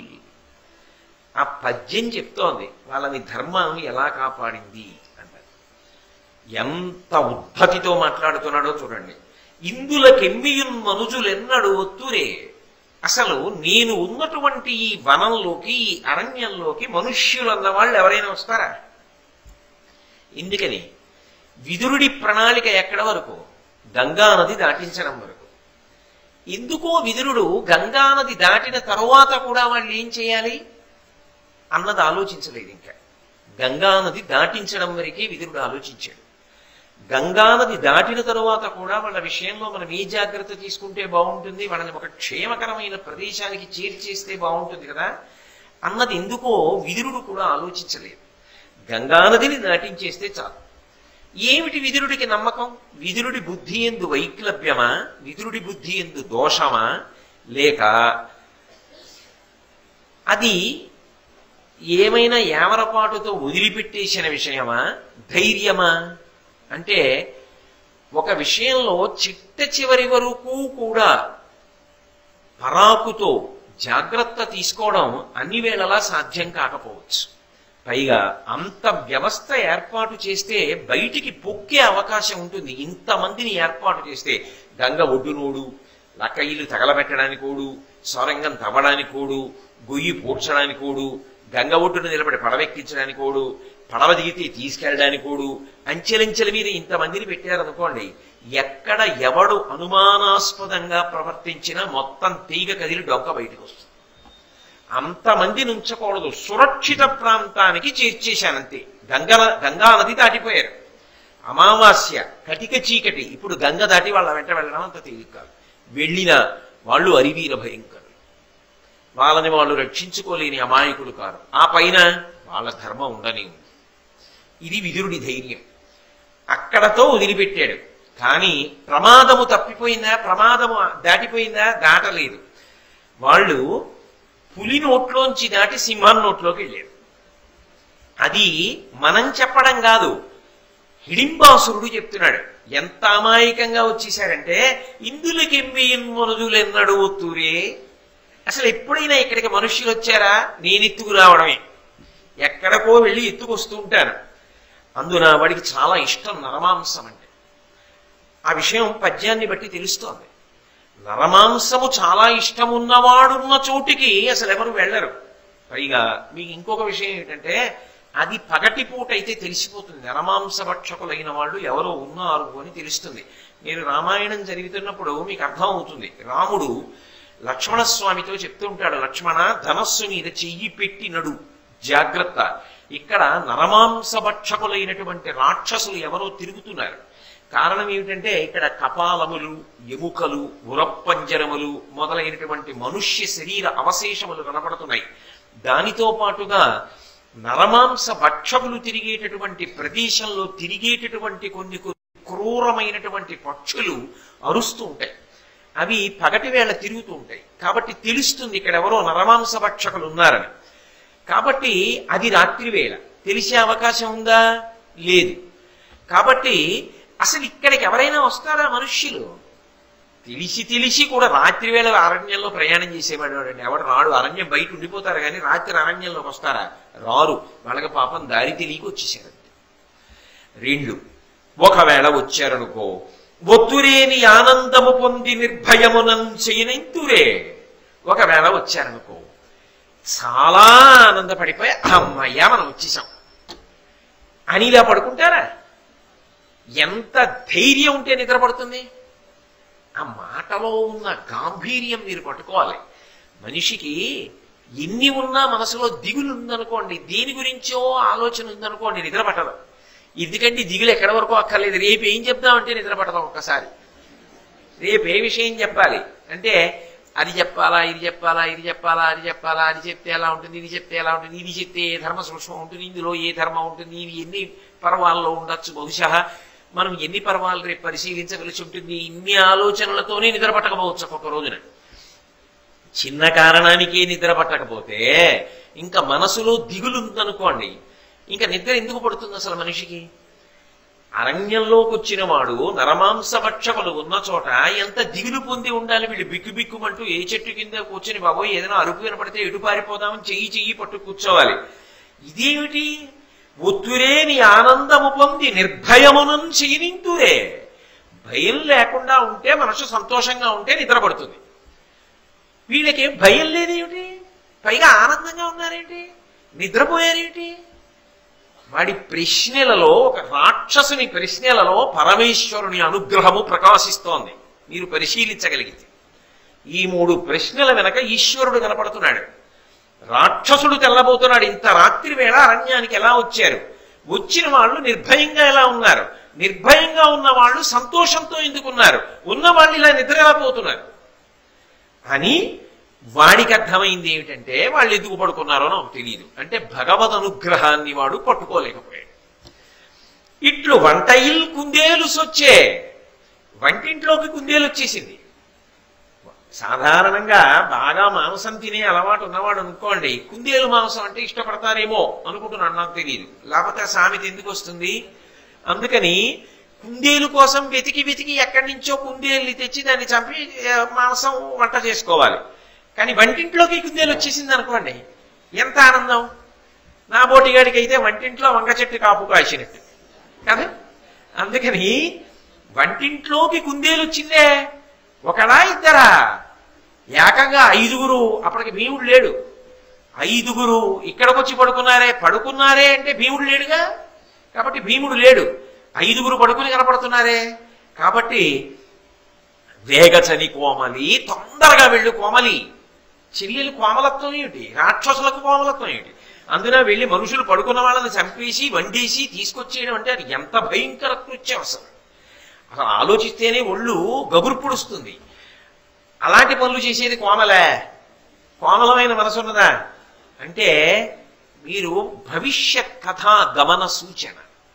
ఆ పద్యం చెప్తోంది వాళ్ళని ధర్మం ఎలా కాపాడింది అన్నది ఎంత ఉద్ధతితో మాట్లాడుతున్నాడో చూడండి ఇందులకెమ్మియున్ మనుజులెన్నడు ఒత్తురే అసలు నేను ఉన్నటువంటి ఈ వనంలోకి ఈ అరణ్యంలోకి మనుష్యులు అన్న వాళ్ళు ఎవరైనా వస్తారా ఎందుకని విదురుడి ప్రణాళిక ఎక్కడ వరకు గంగా నది దాటించడం వరకు ఎందుకో విదురుడు గంగా నది దాటిన తరువాత కూడా వాళ్ళు ఏం చేయాలి అన్నది ఆలోచించలేదు ఇంకా గంగా నది దాటించడం వరకే విదురుడు ఆలోచించాడు గంగా నది దాటిన తరువాత కూడా వాళ్ళ విషయంలో మనం ఏ జాగ్రత్త తీసుకుంటే బాగుంటుంది వాళ్ళని ఒక క్షేమకరమైన ప్రదేశానికి చేర్చేస్తే బాగుంటుంది కదా అన్నది ఎందుకో విదురుడు కూడా ఆలోచించలేదు గంగా నదిని దాటించేస్తే చాలు ఏమిటి విదురుడికి నమ్మకం విదురుడి బుద్ధి ఎందు వైక్లభ్యమా విదురుడి బుద్ధి ఎందు దోషమా లేక అది ఏమైనా యామరపాటుతో వదిలిపెట్టేసిన విషయమా ధైర్యమా అంటే ఒక విషయంలో చిట్ట చివరి వరకు కూడా పరాకుతో జాగ్రత్త తీసుకోవడం అన్ని వేళలా సాధ్యం కాకపోవచ్చు పైగా అంత వ్యవస్థ ఏర్పాటు చేస్తే బయటికి పొక్కే అవకాశం ఉంటుంది ఇంతమందిని ఏర్పాటు చేస్తే గంగ ఒడ్డునోడు లక్కయిలు తగలబెట్టడానికోడు సొరంగం తవ్వడానికోడు గొయ్యి పూడ్చడానికోడు గంగ ఒడ్డున నిలబడి పడవెక్కించడానికోడు పడవ దిగితే తీసుకెళ్ళడానికోడు అంచెలంచెల మీద ఇంతమందిని పెట్టారనుకోండి ఎక్కడ ఎవడు అనుమానాస్పదంగా ప్రవర్తించినా మొత్తం తీగ కదిలి డొంక బయటకు వస్తుంది అంతమంది నుంచకూడదు సురక్షిత ప్రాంతానికి చేర్చేశానంతే గంగ గంగా నది దాటిపోయారు అమావాస్య కటిక చీకటి ఇప్పుడు గంగ దాటి వాళ్ళ వెంట వెళ్ళడం అంత తేలిక కాదు వెళ్ళిన వాళ్ళు అరివీర భయంకరులు వాళ్ళని వాళ్ళు రక్షించుకోలేని అమాయకులు కారు ఆ పైన వాళ్ళ ధర్మం ఉండని ఉంది ఇది విదురుడి ధైర్యం అక్కడతో వదిలిపెట్టాడు కానీ ప్రమాదము తప్పిపోయిందా ప్రమాదము దాటిపోయిందా దాటలేదు వాళ్ళు పులి నోట్లోంచి దాటి సింహం నోట్లోకి వెళ్ళారు అది మనం చెప్పడం కాదు హిడింబాసురుడు చెప్తున్నాడు ఎంత అమాయకంగా వచ్చేసారంటే ఇందులకెంబియన్ మనుజులెన్నడు ఒత్తురే అసలు ఎప్పుడైనా ఇక్కడికి మనుష్యులు వచ్చారా నేను ఎత్తుకు రావడమే ఎక్కడికో వెళ్ళి ఎత్తుకొస్తూ ఉంటాను అందున వాడికి చాలా ఇష్టం నరమాంసం అంటే ఆ విషయం పద్యాన్ని బట్టి తెలుస్తోంది నరమాంసము చాలా ఇష్టం ఉన్నవాడున్న చోటికి అసలు ఎవరు వెళ్ళరు పైగా మీకు ఇంకొక విషయం ఏంటంటే అది పగటిపూట అయితే తెలిసిపోతుంది నరమాంస భక్షకులైన వాళ్ళు ఎవరో ఉన్నారు అని తెలుస్తుంది నేను రామాయణం జరుగుతున్నప్పుడు మీకు అర్థం అవుతుంది రాముడు లక్ష్మణస్వామితో చెప్తూ ఉంటాడు లక్ష్మణ ధనస్సు మీద చెయ్యి పెట్టి నడు జాగ్రత్త ఇక్కడ నరమాంస భక్షకులైనటువంటి రాక్షసులు ఎవరో తిరుగుతున్నారు కారణం ఏమిటంటే ఇక్కడ కపాలములు ఎముకలు ఉరప్పంజరములు మొదలైనటువంటి మనుష్య శరీర అవశేషములు కనపడుతున్నాయి దానితో పాటుగా నరమాంస భక్షకులు తిరిగేటటువంటి ప్రదేశంలో తిరిగేటటువంటి కొన్ని కొన్ని క్రూరమైనటువంటి పక్షులు అరుస్తూ ఉంటాయి అవి పగటి వేళ తిరుగుతూ ఉంటాయి కాబట్టి తెలుస్తుంది ఇక్కడ ఎవరో నరమాంస భక్షకులు ఉన్నారని కాబట్టి అది రాత్రి వేళ తెలిసే అవకాశం ఉందా లేదు కాబట్టి అసలు ఇక్కడికి ఎవరైనా వస్తారా మనుష్యులు తెలిసి తెలిసి కూడా రాత్రి వేళ అరణ్యంలో ప్రయాణం చేసేవాడు వాడండి ఎవడు రాడు అరణ్యం బయట ఉండిపోతారు కానీ రాత్రి అరణ్యంలోకి వస్తారా రారు వాళ్ళకి పాపం దారి తెలియక వచ్చేసారండి రెండు ఒకవేళ వచ్చారనుకో ఒత్తురేని ఆనందము పొంది నిర్భయమునం చేయనంతురే ఒకవేళ వచ్చారనుకో చాలా ఆనందపడిపోయి అమ్మయ్యా మనం వచ్చేసాం అని ఇలా పడుకుంటారా ఎంత ధైర్యం ఉంటే నిద్రపడుతుంది ఆ మాటలో ఉన్న గాంభీర్యం మీరు పట్టుకోవాలి మనిషికి ఎన్ని ఉన్నా మనసులో దిగులు ఉందనుకోండి దేని గురించో ఆలోచన ఉందనుకోండి నిద్ర పట్టదు ఎందుకంటే దిగులు ఎక్కడి వరకు అక్కర్లేదు రేపు ఏం చెప్దామంటే నిద్ర పడదాం ఒక్కసారి రేపు ఏ విషయం చెప్పాలి అంటే అది చెప్పాలా ఇది చెప్పాలా ఇది చెప్పాలా అది చెప్పాలా అది చెప్తే ఎలా ఉంటుంది ఇది చెప్తే ఎలా ఉంటుంది ఇది చెప్తే ఏ ధర్మ సూక్ష్మం ఉంటుంది ఇందులో ఏ ధర్మం ఉంటుంది ఇవి ఎన్ని పర్వాల్లో ఉండొచ్చు బహుశా మనం ఎన్ని పర్వాలు రేపు పరిశీలించవలసి ఉంటుంది ఇన్ని ఆలోచనలతోనే నిద్ర పట్టకపోవచ్చు ఒక్కొక్క రోజున చిన్న కారణానికే నిద్ర పట్టకపోతే ఇంకా మనసులో దిగులు ఉందనుకోండి ఇంకా నిద్ర ఎందుకు పడుతుంది అసలు మనిషికి అరణ్యంలోకి వచ్చిన వాడు నరమాంస భక్షకులు ఉన్న చోట ఎంత దిగులు పొంది ఉండాలి వీళ్ళు బిక్కు బిక్కుమంటూ ఏ చెట్టు కింద కూర్చొని బాబోయ్ ఏదైనా అరుపు వినపడితే ఎటు పారిపోదామని చెయ్యి చెయ్యి పట్టు కూర్చోవాలి ఇదేమిటి ఒత్తురేని ఆనందము పొంది నిర్భయమునం చేయనింతురే భయం లేకుండా ఉంటే మనసు సంతోషంగా ఉంటే నిద్రపడుతుంది వీళ్ళకి భయం లేదేమిటి పైగా ఆనందంగా ఉన్నారేంటి నిద్రపోయారేంటి వాడి ప్రశ్నలలో ఒక రాక్షసుని ప్రశ్నలలో పరమేశ్వరుని అనుగ్రహము ప్రకాశిస్తోంది మీరు పరిశీలించగలిగితే ఈ మూడు ప్రశ్నల వెనక ఈశ్వరుడు కనపడుతున్నాడు రాక్షసుడు తెల్లబోతున్నాడు ఇంత రాత్రి వేళ అరణ్యానికి ఎలా వచ్చారు వచ్చిన వాళ్ళు నిర్భయంగా ఎలా ఉన్నారు నిర్భయంగా ఉన్న వాళ్ళు సంతోషంతో ఎందుకున్నారు ఉన్న వాళ్ళు ఇలా నిద్ర ఎలా పోతున్నారు అని వాడికి అర్థమైంది ఏమిటంటే వాళ్ళు ఎందుకు పడుకున్నారో నాకు తెలియదు అంటే భగవద్ అనుగ్రహాన్ని వాడు పట్టుకోలేకపోయాడు ఇట్లు వంటయిల్ కుందేలు సొచ్చే వంటింట్లోకి కుందేలు వచ్చేసింది సాధారణంగా బాగా మాంసం తినే అలవాటు ఉన్నవాడు అనుకోండి కుందేలు మాంసం అంటే ఇష్టపడతారేమో అనుకుంటున్నాను నాకు తెలియదు లేకపోతే ఆ సామెత ఎందుకు వస్తుంది అందుకని కుందేలు కోసం వెతికి వెతికి ఎక్కడి నుంచో కుందేల్ని తెచ్చి దాన్ని చంపి ఆ, మాంసం వంట చేసుకోవాలి కానీ వంటింట్లోకి కుందేలు వచ్చేసింది అనుకోండి ఎంత ఆనందం నా బోటిగాడికి అయితే వంటింట్లో వంగ చెట్టు కాపు కాసినట్టు కదా అందుకని వంటింట్లోకి కుందేలు వచ్చిందే ఒకడా ఇద్దరా ఏకంగా ఐదుగురు అప్పటికి భీముడు లేడు ఐదుగురు ఇక్కడికొచ్చి పడుకున్నారే పడుకున్నారే అంటే భీముడు లేడుగా కాబట్టి భీముడు లేడు ఐదుగురు పడుకుని కనపడుతున్నారే కాబట్టి వేగచని కోమలి తొందరగా వెళ్ళు కోమలి చెల్లెలు కోమలత్వం ఏమిటి రాక్షసులకు కోమలత్వం ఏమిటి అందున వెళ్ళి మనుషులు పడుకున్న వాళ్ళని చంపేసి వండేసి తీసుకొచ్చేయడం అంటే అది ఎంత భయంకర కృత్యం అసలు అసలు ఆలోచిస్తేనే ఒళ్ళు గగురు పొడుస్తుంది అలాంటి పనులు చేసేది కోమలే కోమలమైన మనసు ఉన్నదా అంటే మీరు భవిష్యత్ కథా గమన సూచన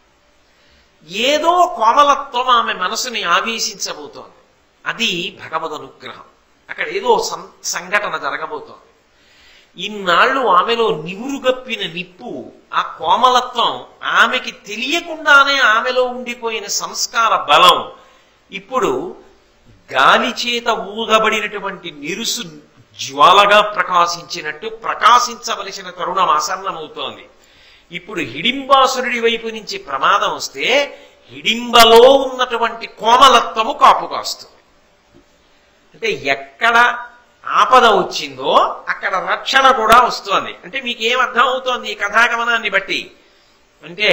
ఏదో కోమలత్వం ఆమె మనసుని ఆవేశించబోతోంది అది భగవద్ అనుగ్రహం అక్కడ ఏదో సం- సంఘటన జరగబోతోంది ఇన్నాళ్ళు ఆమెలో నివురుగప్పిన నిప్పు ఆ కోమలత్వం ఆమెకి తెలియకుండానే ఆమెలో ఉండిపోయిన సంస్కార బలం ఇప్పుడు గాలి చేత ఊదబడినటువంటి నిరుసు జ్వాలగా ప్రకాశించినట్టు ప్రకాశించవలసిన తరుణం ఆసన్నమవుతోంది ఇప్పుడు హిడింబాసురుడి వైపు నుంచి ప్రమాదం వస్తే హిడింబలో ఉన్నటువంటి కోమలత్వము కాపు కాస్తుంది అంటే ఎక్కడ ఆపద వచ్చిందో అక్కడ రక్షణ కూడా వస్తోంది అంటే మీకు ఏం అర్థం అవుతోంది ఈ కథాగమనాన్ని బట్టి అంటే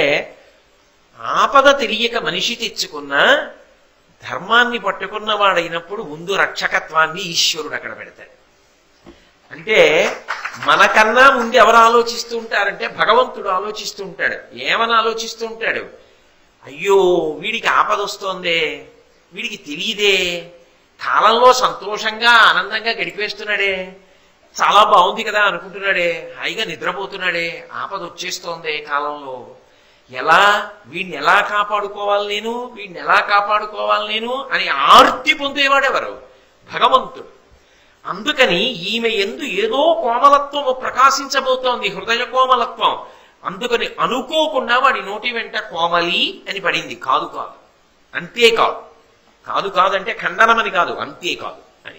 ఆపద తెలియక మనిషి తెచ్చుకున్న ధర్మాన్ని పట్టుకున్న వాడైనప్పుడు ముందు రక్షకత్వాన్ని ఈశ్వరుడు అక్కడ పెడతాడు అంటే మనకన్నా ముందు ఎవరు ఆలోచిస్తూ ఉంటారంటే భగవంతుడు ఆలోచిస్తూ ఉంటాడు ఏమని ఆలోచిస్తూ ఉంటాడు అయ్యో వీడికి ఆపద వస్తోందే వీడికి తెలియదే కాలంలో సంతోషంగా ఆనందంగా గడిపేస్తున్నాడే చాలా బాగుంది కదా అనుకుంటున్నాడే హాయిగా నిద్రపోతున్నాడే ఆపద వచ్చేస్తోందే కాలంలో ఎలా వీడిని ఎలా కాపాడుకోవాలి నేను వీడిని ఎలా కాపాడుకోవాలి నేను అని ఆర్తి పొందేవాడెవరు భగవంతుడు అందుకని ఈమె ఎందు ఏదో కోమలత్వము ప్రకాశించబోతోంది హృదయ కోమలత్వం అందుకని అనుకోకుండా వాడి నోటి వెంట కోమలి అని పడింది కాదు కాదు అంతే కాదు కాదు కాదంటే ఖండనమని కాదు అంతే కాదు అని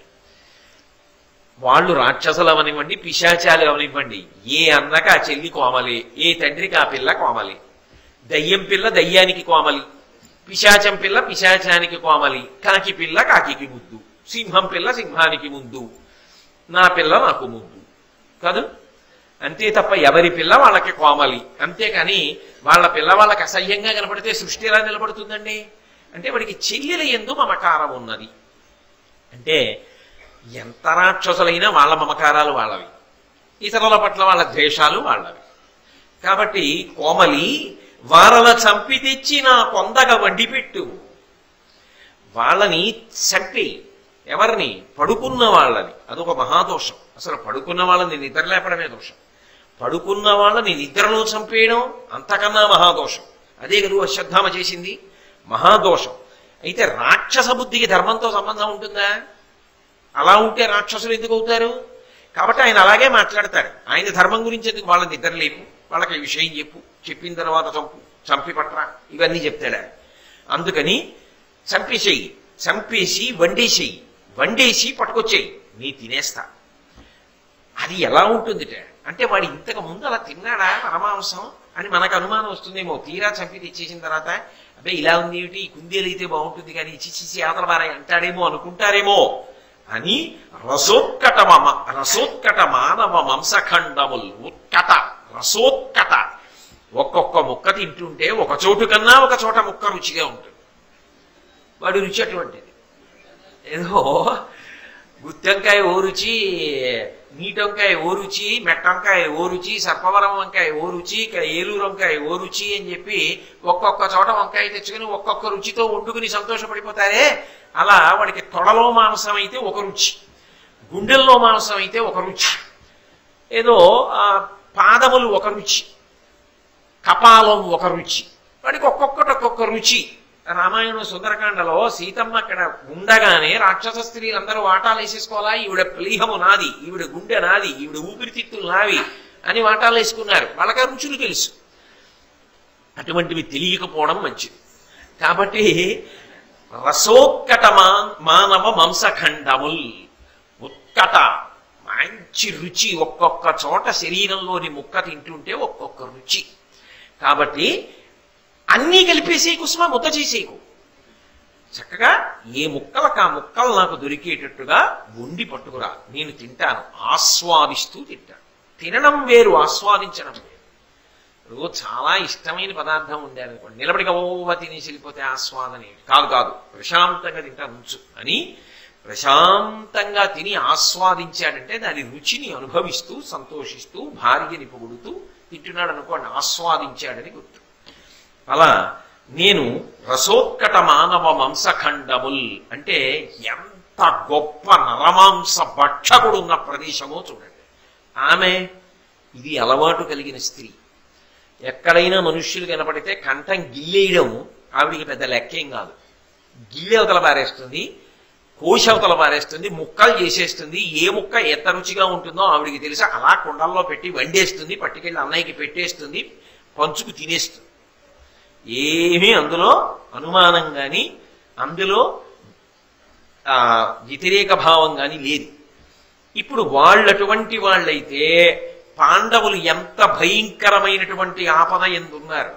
వాళ్ళు రాక్షసులు అవనివ్వండి పిశాచాలు అవనివ్వండి ఏ అన్నక ఆ చెల్లి కోమలి ఏ తండ్రికి ఆ పిల్ల కోమలి దయ్యం పిల్ల దయ్యానికి కోమలి పిశాచం పిల్ల పిశాచానికి కోమలి కాకి పిల్ల కాకికి ముద్దు సింహం పిల్ల సింహానికి ముందు నా పిల్ల నాకు ముందు కాదు అంతే తప్ప ఎవరి పిల్ల వాళ్ళకి కోమలి అంతేకాని వాళ్ళ పిల్ల వాళ్ళకి అసహ్యంగా కనపడితే సృష్టి ఎలా నిలబడుతుందండి అంటే వాడికి చెల్లెల ఎందు మమకారం ఉన్నది అంటే ఎంత రాక్షసులైనా వాళ్ళ మమకారాలు వాళ్ళవి ఇతరుల పట్ల వాళ్ళ ద్వేషాలు వాళ్ళవి కాబట్టి కోమలి వారల చంపి తెచ్చి నా కొందగ వండిపెట్టు వాళ్ళని చంపి ఎవరిని పడుకున్న వాళ్ళని అదొక మహాదోషం అసలు పడుకున్న వాళ్ళని నిద్రలేపడమే దోషం పడుకున్న వాళ్ళని నిద్రలో చంపేయడం అంతకన్నా మహాదోషం అదే కదా అశ్వత్థామ చేసింది మహాదోషం అయితే రాక్షస బుద్ధికి ధర్మంతో సంబంధం ఉంటుందా అలా ఉంటే రాక్షసులు ఎందుకు అవుతారు కాబట్టి ఆయన అలాగే మాట్లాడతాడు ఆయన ధర్మం గురించి ఎందుకు వాళ్ళని నిద్రలేపు వాళ్ళకి ఈ విషయం చెప్పు చెప్పిన తర్వాత చంపు చంపి పట్రా ఇవన్నీ చెప్తాడు ఆయన. అందుకని చంపేసేయి చంపేసి వండేసేయి వండేసి పట్టుకొచ్చేయి నీ తినేస్తా అది ఎలా ఉంటుందిట అంటే వాడు ఇంతకు ముందు అలా తిన్నాడా పరమాంసం అని మనకు అనుమానం వస్తుందేమో తీరా చంపి తెచ్చేసిన తర్వాత అబ్బే ఇలా ఉంది ఏమిటి ఈ కుందేలు అయితే బాగుంటుంది కానీ చిచి ఆతల వారాయి అంటాడేమో అనుకుంటారేమో అని రసోత్కట మమ రసోత్కట మానవ మాంసఖండముల్ ఉత్కట రసోత్కట ఒక్కొక్క ముక్క తింటుంటే ఒక చోటు కన్నా ఒక చోట ముక్క రుచిగా ఉంటుంది వాడి రుచి అటువంటిది ఏదో గుత్తెంకాయ ఓ రుచి నీటొంకాయ ఓ రుచి మెట్టంకాయ ఓ రుచి సర్పవరం వంకాయ ఓ రుచి ఇక ఏలూరు వంకాయ ఓ రుచి అని చెప్పి ఒక్కొక్క చోట వంకాయ తెచ్చుకుని ఒక్కొక్క రుచితో వండుకుని సంతోషపడిపోతారే అలా వాడికి తొడలో మాంసం అయితే ఒక రుచి గుండెల్లో మాంసం అయితే ఒక రుచి ఏదో ఆ, పాదములు ఒక రుచి కపాలం ఒక రుచి వాడికి ఒక్కొక్కటి ఒక్కొక్క రుచి రామాయణం సుందరకాండలో సీతమ్మ అక్కడ ఉండగానే రాక్షస స్త్రీలందరూ వాటాలు వేసేసుకోవాలా ఈవిడ ప్లీహము నాది ఈవిడ గుండె నాది ఈవిడ ఊపిరితిత్తులు నావి అని వాటాలు వేసుకున్నారు వాళ్ళకి ఆ రుచులు తెలుసు అటువంటివి తెలియకపోవడం మంచిది కాబట్టి రసోత్కట మా- మానవ మాంసఖండముల్ ఉత్కట మంచి రుచి ఒక్కొక్క చోట శరీరంలోని ముక్క తింటుంటే ఒక్కొక్క రుచి కాబట్టి అన్నీ కలిపేసి కుసుమ ముద్ద చేసేకు చక్కగా ఏ ముక్కలకు ఆ ముక్కలు నాకు దొరికేటట్టుగా వండి పట్టుకురా నేను తింటాను ఆస్వాదిస్తూ తింటాను తినడం వేరు ఆస్వాదించడం వేరు ఇప్పుడు చాలా ఇష్టమైన పదార్థం ఉండాలనుకోండి నిలబడిగా ఓవ తినేసి వెళ్ళిపోతే ఆస్వాదన ఏంటి? కాదు కాదు ప్రశాంతంగా తింటా ఉంచు అని ప్రశాంతంగా తిని ఆస్వాదించాడంటే దాని రుచిని అనుభవిస్తూ సంతోషిస్తూ భార్యని పొగుడుతూ తింటున్నాడు అనుకోండి ఆస్వాదించాడని గుర్తు అలా నేను రసోత్కట మానవ మాంసఖండముల్ అంటే ఎంత గొప్ప నరమాంస భక్షకుడు ఉన్న ప్రదేశమో చూడండి ఆమె ఇది అలవాటు కలిగిన స్త్రీ ఎక్కడైనా మనుష్యులు కనపడితే కంఠం గిల్లేయడం ఆవిడికి పెద్ద లెక్కేం కాదు గిల్లె అవతల పారేస్తుంది కోశ అవతల పారేస్తుంది ముక్కలు చేసేస్తుంది ఏ ముక్క ఎంత రుచిగా ఉంటుందో ఆవిడికి తెలిసి అలా కుండల్లో పెట్టి వండేస్తుంది పట్టుకెళ్ళి అన్నయ్యకి పెట్టేస్తుంది పంచుకు తినేస్తుంది ఏమీ అందులో అనుమానం కానీ అందులో ఆ, వ్యతిరేక భావం కానీ లేదు ఇప్పుడు వాళ్ళు అటువంటి వాళ్ళైతే పాండవులు ఎంత భయంకరమైనటువంటి ఆపద ఎందున్నారు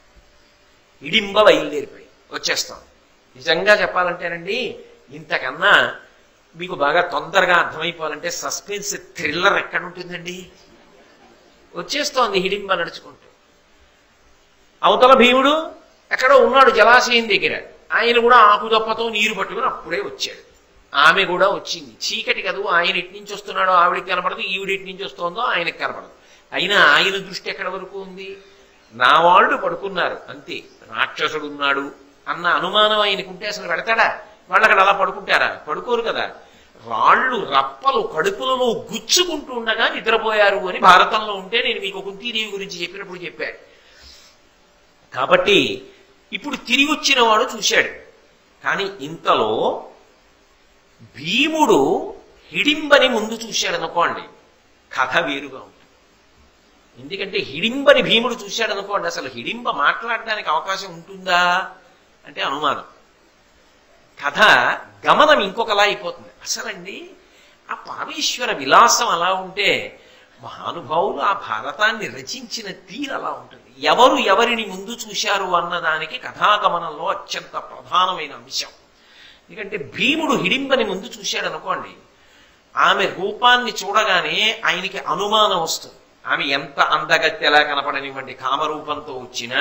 ఇడింబ బయలుదేరిపోయి వచ్చేస్తాం నిజంగా చెప్పాలంటేనండి ఇంతకన్నా మీకు బాగా తొందరగా అర్థమైపోవాలంటే సస్పెన్స్ థ్రిల్లర్ ఎక్కడ ఉంటుందండి వచ్చేస్తోంది హిడింబ నడుచుకుంటూ అవతల భీముడు ఎక్కడో ఉన్నాడు జలాశయం దగ్గర ఆయన కూడా ఆపుదప్పతో నీరు పట్టుకుని అప్పుడే వచ్చాడు ఆమె కూడా వచ్చింది చీకటి కదూ ఆయన ఎటు నుంచి వస్తున్నాడో ఆవిడికి కనపడదు ఈవిడ ఎటు నుంచి వస్తోందో ఆయనకి కనపడదు అయినా ఆయన దృష్టి ఎక్కడ వరకు ఉంది నా వాళ్ళు పడుకున్నారు అంతే రాక్షసుడు ఉన్నాడు అన్న అనుమానం ఆయనకుంటే అసలు పెడతాడా వాళ్ళు అక్కడ అలా పడుకుంటారా పడుకోరు కదా రాళ్ళు రప్పలు కడుపులలో గుచ్చుకుంటూ ఉండగా నిద్రపోయారు అని భారతంలో ఉంటే నేను మీకు కుంతీదేవి గురించి చెప్పినప్పుడు చెప్పాను కాబట్టి ఇప్పుడు తిరిగి వచ్చిన వాడు చూశాడు కానీ ఇంతలో భీముడు హిడింబని ముందు చూశాడు అనుకోండి కథ వేరుగా ఉంటుంది ఎందుకంటే హిడింబని భీముడు చూశాడు అనుకోండి అసలు హిడింబ మాట్లాడడానికి అవకాశం ఉంటుందా అంటే అనుమానం కథ గమనం ఇంకొకలా అయిపోతుంది అసలండి ఆ పరమేశ్వర విలాసం అలా ఉంటే మహానుభావులు ఆ భారతాన్ని రచించిన తీరు అలా ఉంటుంది ఎవరు ఎవరిని ముందు చూశారు అన్నదానికి కథాగమనంలో అత్యంత ప్రధానమైన అంశం ఎందుకంటే భీముడు హిడింబని ముందు చూశాడు అనుకోండి ఆమె రూపాన్ని చూడగానే ఆయనకి అనుమానం వస్తుంది ఆమె ఎంత అందగత్తెలా కనపడనివ్వండి కామరూపంతో వచ్చినా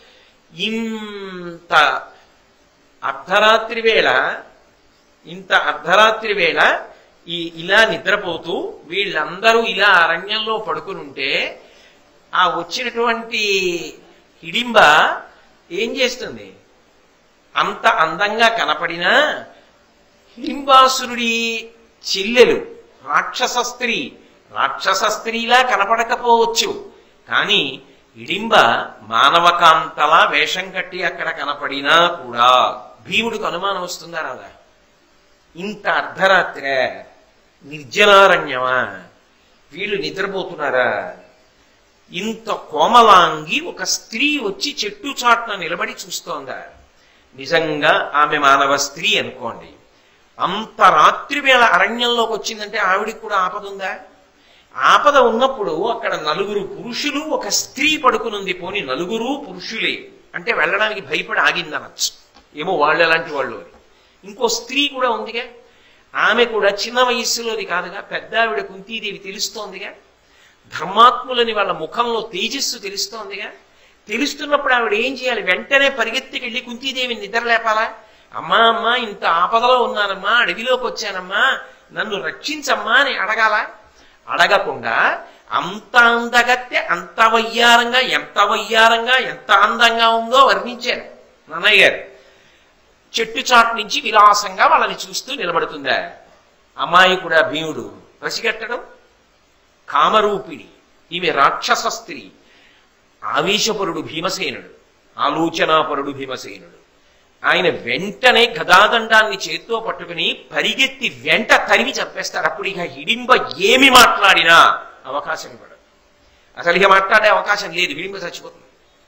ఇంత అర్ధరాత్రి వేళ ఇంత అర్ధరాత్రి వేళ ఈ ఇలా నిద్రపోతూ వీళ్ళందరూ ఇలా అరణ్యంలో పడుకుని ఉంటే ఆ వచ్చినటువంటి హిడింబ ఏం చేస్తుంది అంత అందంగా కనపడినా హిడింబాసురుడి చెల్లెలు రాక్షస స్త్రీ రాక్షస స్త్రీలా కనపడకపోవచ్చు కానీ హిడింబ మానవకాంతలా వేషం కట్టి అక్కడ కనపడినా కూడా భీముడికి అనుమానం వస్తుందా రాదా ఇంత అర్ధరాత్రే నిర్జనారణ్యమా వీళ్ళు నిద్రపోతున్నారా ఇంత కోమలాంగి ఒక స్త్రీ వచ్చి చెట్టు చాటున నిలబడి చూస్తోందా నిజంగా ఆమె మానవ స్త్రీ అనుకోండి అంత రాత్రి వేళ అరణ్యంలోకి వచ్చిందంటే ఆవిడికి కూడా ఆపద ఉందా ఆపద ఉన్నప్పుడు అక్కడ నలుగురు పురుషులు ఒక స్త్రీ పడుకునుంది పోని నలుగురు పురుషులే అంటే వెళ్ళడానికి భయపడి ఆగిందనొచ్చు ఏమో వాళ్ళు ఎలాంటి వాళ్ళు అని ఇంకో స్త్రీ కూడా ఉందిగా ఆమె కూడా చిన్న వయస్సులోది కాదుగా పెద్ద ఆవిడ కుంతీదేవి తెలుస్తోందిగా ధర్మాత్ములని వాళ్ళ ముఖంలో తేజస్సు తెలుస్తోందిగా తెలుస్తున్నప్పుడు ఆవిడ ఏం చేయాలి వెంటనే పరిగెత్తికెళ్ళి కుంతీదేవిని నిద్ర లేపాలా అమ్మా అమ్మా ఇంత ఆపదలో ఉన్నానమ్మా అడవిలోకి వచ్చానమ్మా నన్ను రక్షించమ్మా అని అడగాల అడగకుండా అంత అందగత్తె అంత వయ్యారంగా ఎంత వయ్యారంగా ఎంత అందంగా ఉందో వర్ణించారు నన్నయ్య గారు చెట్టు చాటు నుంచి విలాసంగా వాళ్ళని చూస్తూ నిలబడుతుందా అమ్మాయి కూడా భీముడు పసిగట్టడం కామరూపిణి ఈమె రాక్షస స్త్రీ ఆవేశపరుడు భీమసేనుడు ఆలోచనాపరుడు భీమసేనుడు ఆయన వెంటనే గదాదండాన్ని చేత్తో పట్టుకుని పరిగెత్తి వెంట తరిమి చంపేస్తాడు అప్పుడు ఇక హిడింబ ఏమి మాట్లాడినా అవకాశం ఇవ్వడు అసలు ఇక మాట్లాడే అవకాశం లేదు హిడింబ చచ్చిపోతుంది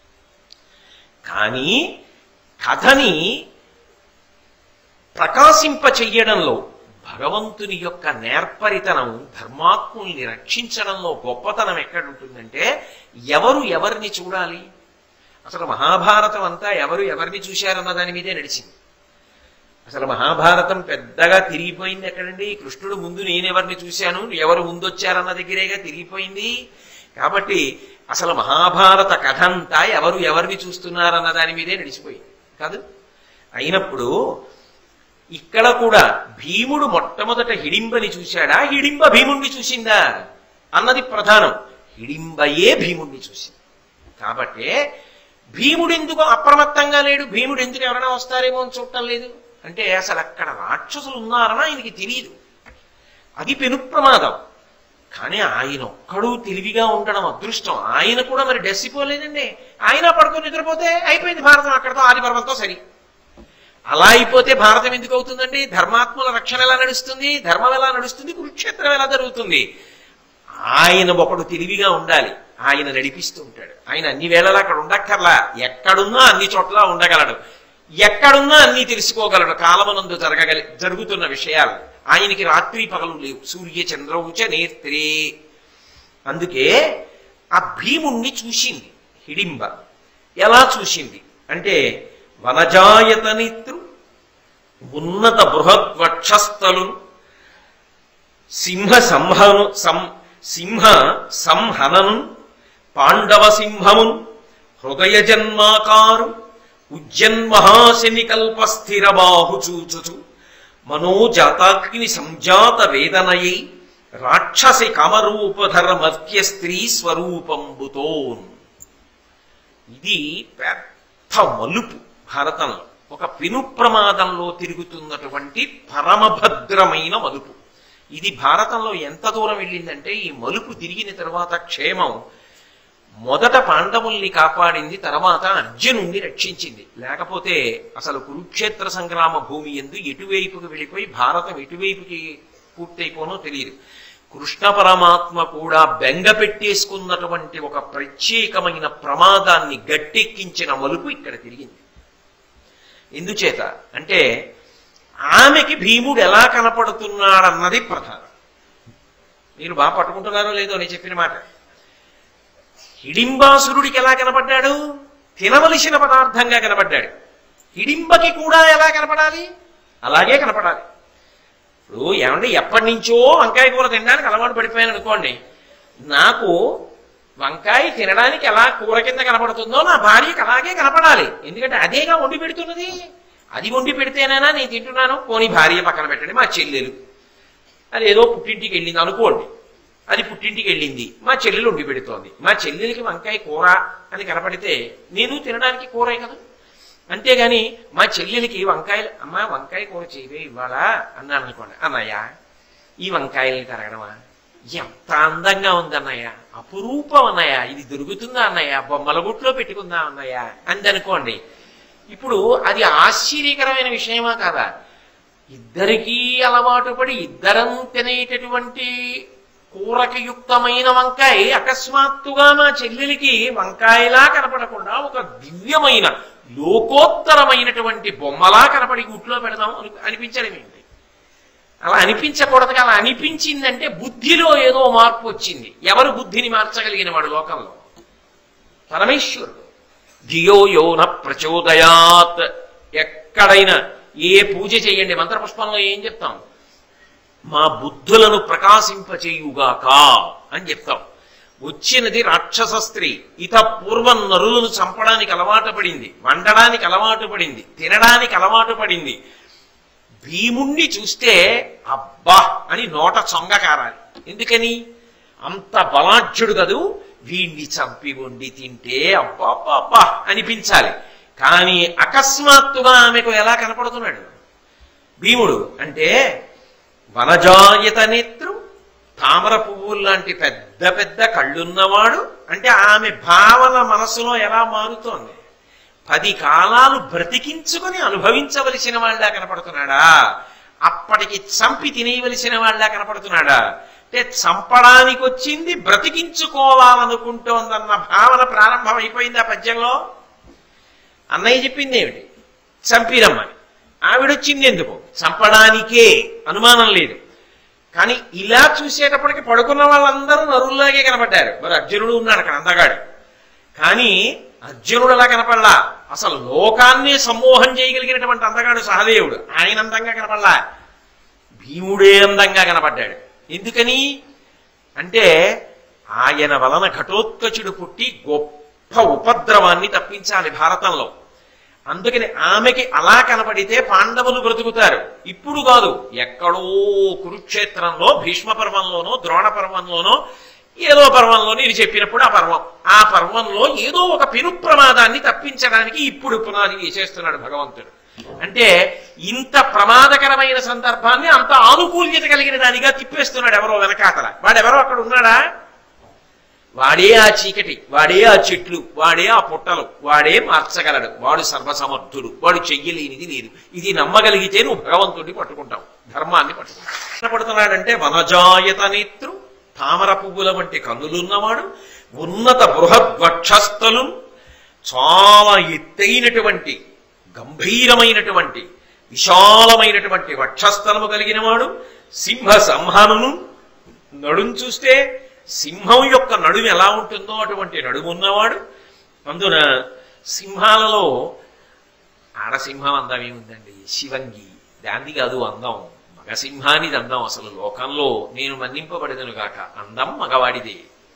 కానీ కథని ప్రకాశింప చెయ్యడంలో భగవంతుని యొక్క నేర్పరితనం ధర్మాత్ముల్ని రక్షించడంలో గొప్పతనం ఎక్కడుంటుందంటే ఎవరు ఎవరిని చూడాలి అసలు మహాభారతం అంతా ఎవరు ఎవరిని చూశారన్న దాని మీదే నడిచింది అసలు మహాభారతం పెద్దగా తిరిగిపోయింది ఎక్కడండి కృష్ణుడు ముందు నేనెవరిని చూశాను ఎవరు ముందొచ్చారన్న దగ్గరేగా తిరిగిపోయింది కాబట్టి అసలు మహాభారత కథ అంతా ఎవరు ఎవరిని చూస్తున్నారన్న దాని మీదే నడిచిపోయింది కాదు అయినప్పుడు ఇక్కడ కూడా భీముడు మొట్టమొదట హిడింబని చూశాడా హిడింబ భీముణ్ణి చూసిందా అన్నది ప్రధానం హిడింబయే భీముణ్ణి చూసింది కాబట్టి భీముడు ఎందుకు అప్రమత్తంగా లేడు భీముడు ఎందుకు ఎవరైనా వస్తారేమో అని చూడటం లేదు అంటే అసలు అక్కడ రాక్షసులు ఉన్నారని ఆయనకి తెలియదు అది పెను ప్రమాదం కానీ ఆయన ఒక్కడూ తెలివిగా ఉండడం అదృష్టం ఆయన కూడా మరి డెస్సిపోలేదండి ఆయన పడుకొని నిద్రపోతే అయిపోయింది భారతం అక్కడతో ఆదిపర్వంతో సరి అలా అయిపోతే భారతం ఎందుకు అవుతుందండి ధర్మాత్ముల రక్షణ ఎలా నడుస్తుంది ధర్మం ఎలా నడుస్తుంది కురుక్షేత్రం ఎలా జరుగుతుంది ఆయన ఒకడు తెలివిగా ఉండాలి ఆయన నడిపిస్తూ ఉంటాడు ఆయన అన్ని వేళలా అక్కడ ఉండక్కర్లా ఎక్కడున్నా అన్ని చోట్ల ఉండగలడు ఎక్కడున్నా అన్ని తెలుసుకోగలడు కాలమనందు జరగగలి జరుగుతున్న విషయాలు ఆయనకి రాత్రి పగలు లేవు సూర్య చంద్రౌచ నేత్రే అందుకే ఆ భీముణ్ణి చూసింది హిడింబ ఎలా చూసింది అంటే వనజాయతనిత్రు ఉన్నత బృహత్ వక్షస్థలు సింహ సంహను సం సింహ సంహనను పాండవ సింహమున్ హృదయ జన్మాకారు ఉజ్జన్మహాశని కల్ప స్థిర బాహు చూచుచు మనోజాతాగ్ని సంజాత వేదనయై రాక్షసి కమరూపధర మర్త్య స్త్రీ స్వరూపంబుతోన్ ఇది పెద్ద మలుపు భారతంలో ఒక పెను ప్రమాదంలో తిరుగుతున్నటువంటి పరమభద్రమైన మలుపు ఇది భారతంలో ఎంత దూరం వెళ్ళిందంటే ఈ మలుపు తిరిగిన తర్వాత క్షేమం మొదట పాండవుల్ని కాపాడింది తర్వాత అర్జునుణ్ణి రక్షించింది లేకపోతే అసలు కురుక్షేత్ర సంగ్రామ భూమి ఎందు ఎటువైపుకి వెళ్ళిపోయి భారతం ఎటువైపుకి పూర్తయిపోనో తెలియదు కృష్ణ పరమాత్మ కూడా బెంగ పెట్టేసుకున్నటువంటి ఒక ప్రత్యేకమైన ప్రమాదాన్ని గట్టెక్కించిన మలుపు ఇక్కడ తిరిగింది ఎందుచేత అంటే ఆమెకి భీముడు ఎలా కనపడుతున్నాడన్నది ప్రధానం మీరు బాగా పట్టుకుంటున్నారో లేదో నేను చెప్పిన మాట హిడింబాసురుడికి ఎలా కనపడ్డాడు తినవలసిన పదార్థంగా కనపడ్డాడు హిడింబకి కూడా ఎలా కనపడాలి అలాగే కనపడాలి ఇప్పుడు ఏమంటే ఎప్పటి నుంచో వంకాయ కూర తినడానికి అలవాటు పడిపోయాను అనుకోండి నాకు వంకాయ తినడానికి ఎలా కూర కింద కనపడుతుందో నా భార్యకి అలాగే కనపడాలి ఎందుకంటే అదేగా వండి పెడుతున్నది అది వండి పెడితేనైనా నేను తింటున్నాను పోనీ భార్య పక్కన పెట్టండి మా చెల్లెలు అది ఏదో పుట్టింటికి వెళ్ళింది అనుకోండి అది పుట్టింటికి వెళ్ళింది మా చెల్లెలు వండి పెడుతోంది మా చెల్లెలకి వంకాయ కూర అని కనపడితే నేను తినడానికి కూరే కదా అంతేగాని మా చెల్లెలకి వంకాయలు అమ్మా వంకాయ కూర చేయవే ఇవ్వాలా అన్నాను అనుకోండి అన్నయ్య ఈ వంకాయల్ని తరగడమా ఎంత అందంగా ఉందన్నయ్య అపురూపం అన్నయ్య ఇది దొరుకుతుందా అన్నయ్య బొమ్మల గుట్లో పెట్టుకుందా అన్నయ్య అందనుకోండి ఇప్పుడు అది ఆశ్చర్యకరమైన విషయమా కాదా ఇద్దరికీ అలవాటు పడి ఇద్దరం తినేటటువంటి కూరకి యుక్తమైన వంకాయ అకస్మాత్తుగా మా చెల్లెలికి వంకాయలా కనపడకుండా ఒక దివ్యమైన లోకోత్తరమైనటువంటి బొమ్మలా కనపడి గుట్లో పెడదాం అని అనిపించడం ఏంటి అలా అనిపించకూడదు అలా అనిపించిందంటే బుద్ధిలో ఏదో మార్పు వచ్చింది ఎవరు బుద్ధిని మార్చగలిగిన వాడు లోకంలో పరమేశ్వరుడు ధియో యోన ప్రచోదయాత్ ఎక్కడైనా ఏ పూజ చేయండి మంత్రపుష్పంలో ఏం చెప్తాం మా బుద్ధులను ప్రకాశింపచేయుగాక అని చెప్తాం వచ్చినది రాక్షస స్త్రీ ఇత పూర్వం నరులను చంపడానికి అలవాటు పడింది వండడానికి అలవాటు పడింది తినడానికి అలవాటు పడింది భీముణ్ణి చూస్తే అబ్బా అని నోట చొంగ కారాలి ఎందుకని అంత బలాఢ్యుడు కదూ వీణ్ణి చంపి వండి తింటే అబ్బా అబ్బా అనిపించాలి కానీ అకస్మాత్తుగా ఆమెకు ఎలా కనపడుతున్నాడు భీముడు అంటే వనజాయత నేత్రం తామర పువ్వులు లాంటి పెద్ద పెద్ద కళ్ళున్నవాడు అంటే ఆమె భావన మనసులో ఎలా మారుతోంది పది కాలాలు బ్రతికించుకొని అనుభవించవలసిన వాళ్ళ కనపడుతున్నాడా అప్పటికి చంపి తినేయవలసిన వాళ్ళ కనపడుతున్నాడా అంటే చంపడానికి వచ్చింది బ్రతికించుకోవాలనుకుంటోందన్న భావన ప్రారంభమైపోయింది ఆ పద్యంలో అన్నయ్య చెప్పింది ఏమిటి చంపిరమ్మని ఆవిడొచ్చింది ఎందుకు చంపడానికే అనుమానం లేదు కానీ ఇలా చూసేటప్పటికి పడుకున్న వాళ్ళందరూ నరుల్లాగే కనపడ్డారు మరి అర్జునుడు ఉన్నాడు అక్కడ అందగాడు కానీ అర్జునుడు అలా కనపడలా అసలు లోకాన్ని సమ్మోహం చేయగలిగినటువంటి అందగాడు సహదేవుడు ఆయన అందంగా కనపడలా భీముడే అందంగా కనపడ్డాడు ఎందుకని అంటే ఆయన వలన ఘటోత్కచుడు పుట్టి గొప్ప ఉపద్రవాన్ని తప్పించాలి భారతంలో అందుకని ఆమెకి అలా కనపడితే పాండవులు బ్రతుకుతారు ఇప్పుడు కాదు ఎక్కడో కురుక్షేత్రంలో భీష్మ పర్వంలోనో ద్రోణ పర్వంలోనో ఏదో పర్వంలోనో ఇది చెప్పినప్పుడు ఆ పర్వం ఆ పర్వంలో ఏదో ఒక పెను ప్రమాదాన్ని తప్పించడానికి ఇప్పుడు పునాది వేసేస్తున్నాడు భగవంతుడు అంటే ఇంత ప్రమాదకరమైన సందర్భాన్ని అంత ఆనుకూల్యత కలిగిన దానిగా తిప్పేస్తున్నాడు ఎవరో వెనకాతల వాడెవరో అక్కడ ఉన్నాడా వాడే ఆ చీకటి వాడే ఆ చెట్లు వాడే ఆ పుట్టలు వాడే మార్చగలడు వాడు సర్వసమర్థుడు వాడు చెయ్యలేనిది లేదు ఇది నమ్మగలిగితే నువ్వు భగవంతుడిని పట్టుకుంటావు ధర్మాన్ని పట్టుకుంటావు కనపడుతున్నాడంటే వనజాయత నేత్రు తామర పువ్వుల వంటి కన్నులున్నవాడు ఉన్నత బృహద్వక్షస్థలు చాలా ఎత్తైనటువంటి గంభీరమైనటువంటి విశాలమైనటువంటి వక్షస్థలము కలిగిన వాడు సింహ సంహానును నడుం చూస్తే సింహం యొక్క నడుము ఎలా ఉంటుందో అటువంటి నడుము ఉన్నవాడు అందున సింహాలలో ఆడసింహం అందం ఏముందండి శివంగి దాన్ని కాదు అందం మగసింహానిది అందం అసలు లోకంలో నేను మన్నింపబడదను గాక అందం మగవాడిదే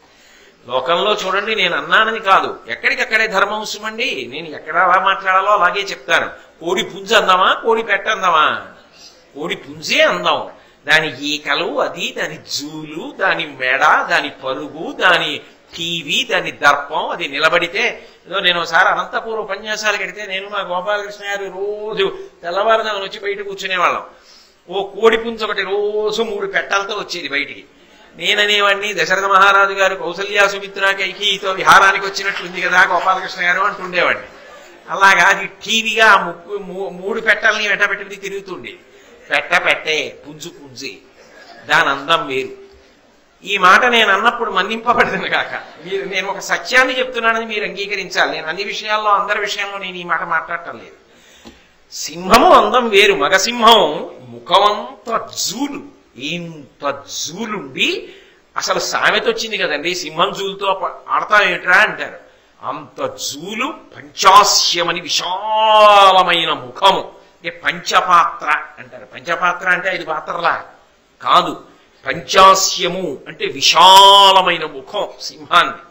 లోకంలో చూడండి నేను అన్నానని కాదు ఎక్కడికక్కడే ధర్మం సుమండి నేను ఎక్కడ అలా మాట్లాడాలో అలాగే చెప్తాను కోడి పుంజు అందమా కోడి పెట్ట అందమా కోడి పుంజే అందం దాని ఈకలు అది దాని జూలు దాని మెడ దాని పరుగు దాని టీవీ దాని దర్పం అది నిలబడితే ఏదో నేను ఒకసారి అనంతపూర్ ఉపన్యాసాలు కడితే నేను మా గోపాలకృష్ణ గారు రోజు తెల్లవారుదామని వచ్చి బయట కూర్చునేవాళ్ళం ఓ కోడి పుంజు ఒకటి రోజు మూడు పెట్టాలతో వచ్చేది బయటికి నేననేవాడిని దశరథ మహారాజు గారు కౌసల్య సుమిత్ర కైకితో విహారానికి వచ్చినట్లుంది కదా గోపాలకృష్ణ గారు అంటుండేవాడిని అలాగా అది టీవీగా ఆ ముక్కు మూ- మూడు పెట్టాలని వెంటబెట్టి తిరుగుతుండే పెట్ట పెట్టే పుంజు పుంజి దాని అందం వేరు ఈ మాట నేను అన్నప్పుడు మన్నింపబడదు కాక మీరు నేను ఒక సత్యాన్ని చెప్తున్నానని మీరు అంగీకరించాలి నేను అన్ని విషయాల్లో అందరి విషయంలో నేను ఈ మాట మాట్లాడటం లేదు సింహము అందం వేరు మగసింహం ముఖమంత జూలు ఇంత జూలుండి అసలు సామెత వచ్చింది కదండి సింహం జూలుతో ప- ఆడతాం ఏమిట్రా అంటారు అంత జూలు పంచాస్యమని విశాలమైన ముఖము అంటే పంచపాత్ర అంటారు పంచపాత్ర అంటే ఐదు పాత్రలా కాదు పంచాస్యము అంటే విశాలమైన ముఖం సింహాన్ని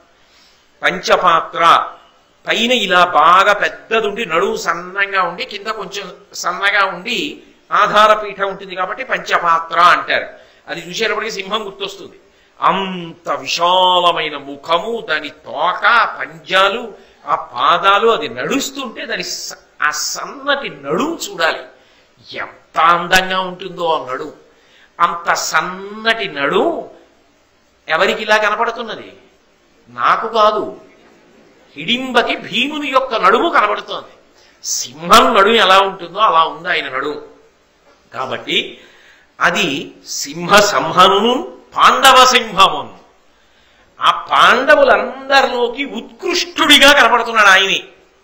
పంచపాత్ర పైన ఇలా బాగా పెద్దదుండి నడువు సన్నంగా ఉండి కింద కొంచెం సన్నగా ఉండి ఆధారపీఠ ఉంటుంది కాబట్టి పంచపాత్ర అంటారు అది చూసేటప్పటికి సింహం గుర్తొస్తుంది అంత విశాలమైన ముఖము దాని తోక పంజాలు ఆ పాదాలు అది నడుస్తుంటే దాని స- ఆ సన్నటి నడుము చూడాలి ఎంత అందంగా ఉంటుందో ఆ నడుము అంత సన్నటి నడుము ఎవరికి ఇలా కనపడుతున్నది నాకు కాదు హిడింబకి భీముని యొక్క నడుము కనబడుతోంది సింహం నడుము ఎలా ఉంటుందో అలా ఉంది ఆయన నడుము కాబట్టి అది సింహ సంహనును పాండవ సింహమును ఆ పాండవులందరిలోకి ఉత్కృష్టుడిగా కనపడుతున్నాడు ఆయనే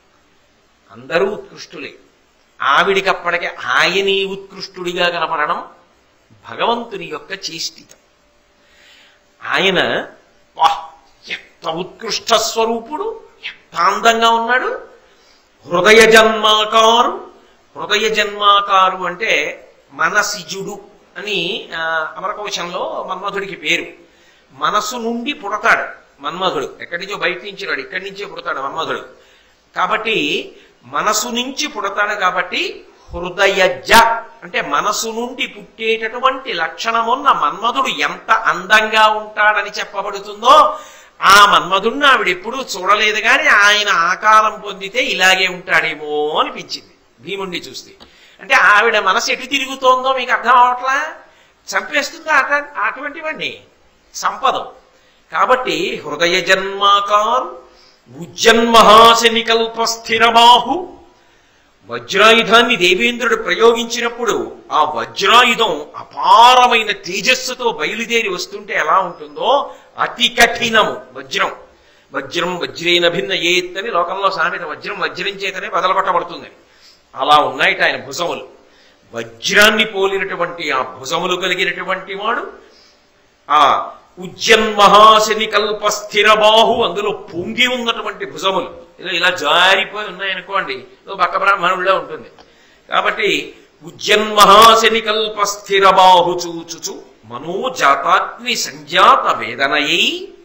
అందరూ ఉత్కృష్టులే ఆవిడికప్పటికే ఆయనే ఉత్కృష్టుడిగా కనపడడం భగవంతుని యొక్క చేష్టిత ఆయన వాహ్ ఎంత ఉత్కృష్ట స్వరూపుడు ఎంత అందంగా ఉన్నాడు హృదయ జన్మాకారు హృదయ జన్మాకారు అంటే మనసిజుడు అని ఆ, అమరకోశంలో మన్మధుడికి పేరు మనసు నుండి పుడతాడు మన్మధుడు ఎక్కడి నుంచో బయట నుంచి రాడు ఇక్కడి నుంచే పుడతాడు మన్మధుడు కాబట్టి మనసు నుంచి పుడతాడు కాబట్టి హృదయజ అంటే మనసు నుండి పుట్టేటటువంటి లక్షణమున్న మన్మధుడు ఎంత అందంగా ఉంటాడని చెప్పబడుతుందో ఆ మన్మధుడిని ఆవిడ ఎప్పుడూ చూడలేదు కానీ ఆయన ఆకారం పొందితే ఇలాగే ఉంటాడేమో అనిపించింది భీముణ్ణి చూస్తే అంటే ఆవిడ మనసు ఎటు తిరుగుతోందో మీకు అర్థం అవట్లా చంపేస్తుందా అట అటువంటివన్నీ సంపదం కాబట్టి హృదయ జన్మాకారు ఉజ్జన్మహాశనికల్ప స్థిరబాహు వజ్రాయుధాన్ని దేవేంద్రుడు ప్రయోగించినప్పుడు ఆ వజ్రాయుధం అపారమైన తేజస్సుతో బయలుదేరి వస్తుంటే ఎలా ఉంటుందో అతి కఠినము వజ్రం వజ్రం వజ్రేన భిన్న ఏత్ అని లోకంలో సామెత వజ్రం వజ్రం చేతనే బదలగొట్టబడుతుందని అలా ఉన్నాయిట ఆయన భుజములు వజ్రాన్ని పోలినటువంటి ఆ భుజములు కలిగినటువంటి వాడు ఆ ఉజ్జన్మహాశని కల్ప స్థిర బాహు అందులో పొంగి ఉన్నటువంటి భుజములు ఇలా ఇలా జారిపోయి ఉన్నాయనుకోండి ఏదో బక్క బ్రాహ్మణుడిలో ఉంటుంది కాబట్టి ఉజ్జన్మహాశని కల్ప స్థిర బాహు చూచుచు మనోజాతాగ్ని సంజాత వేదనయై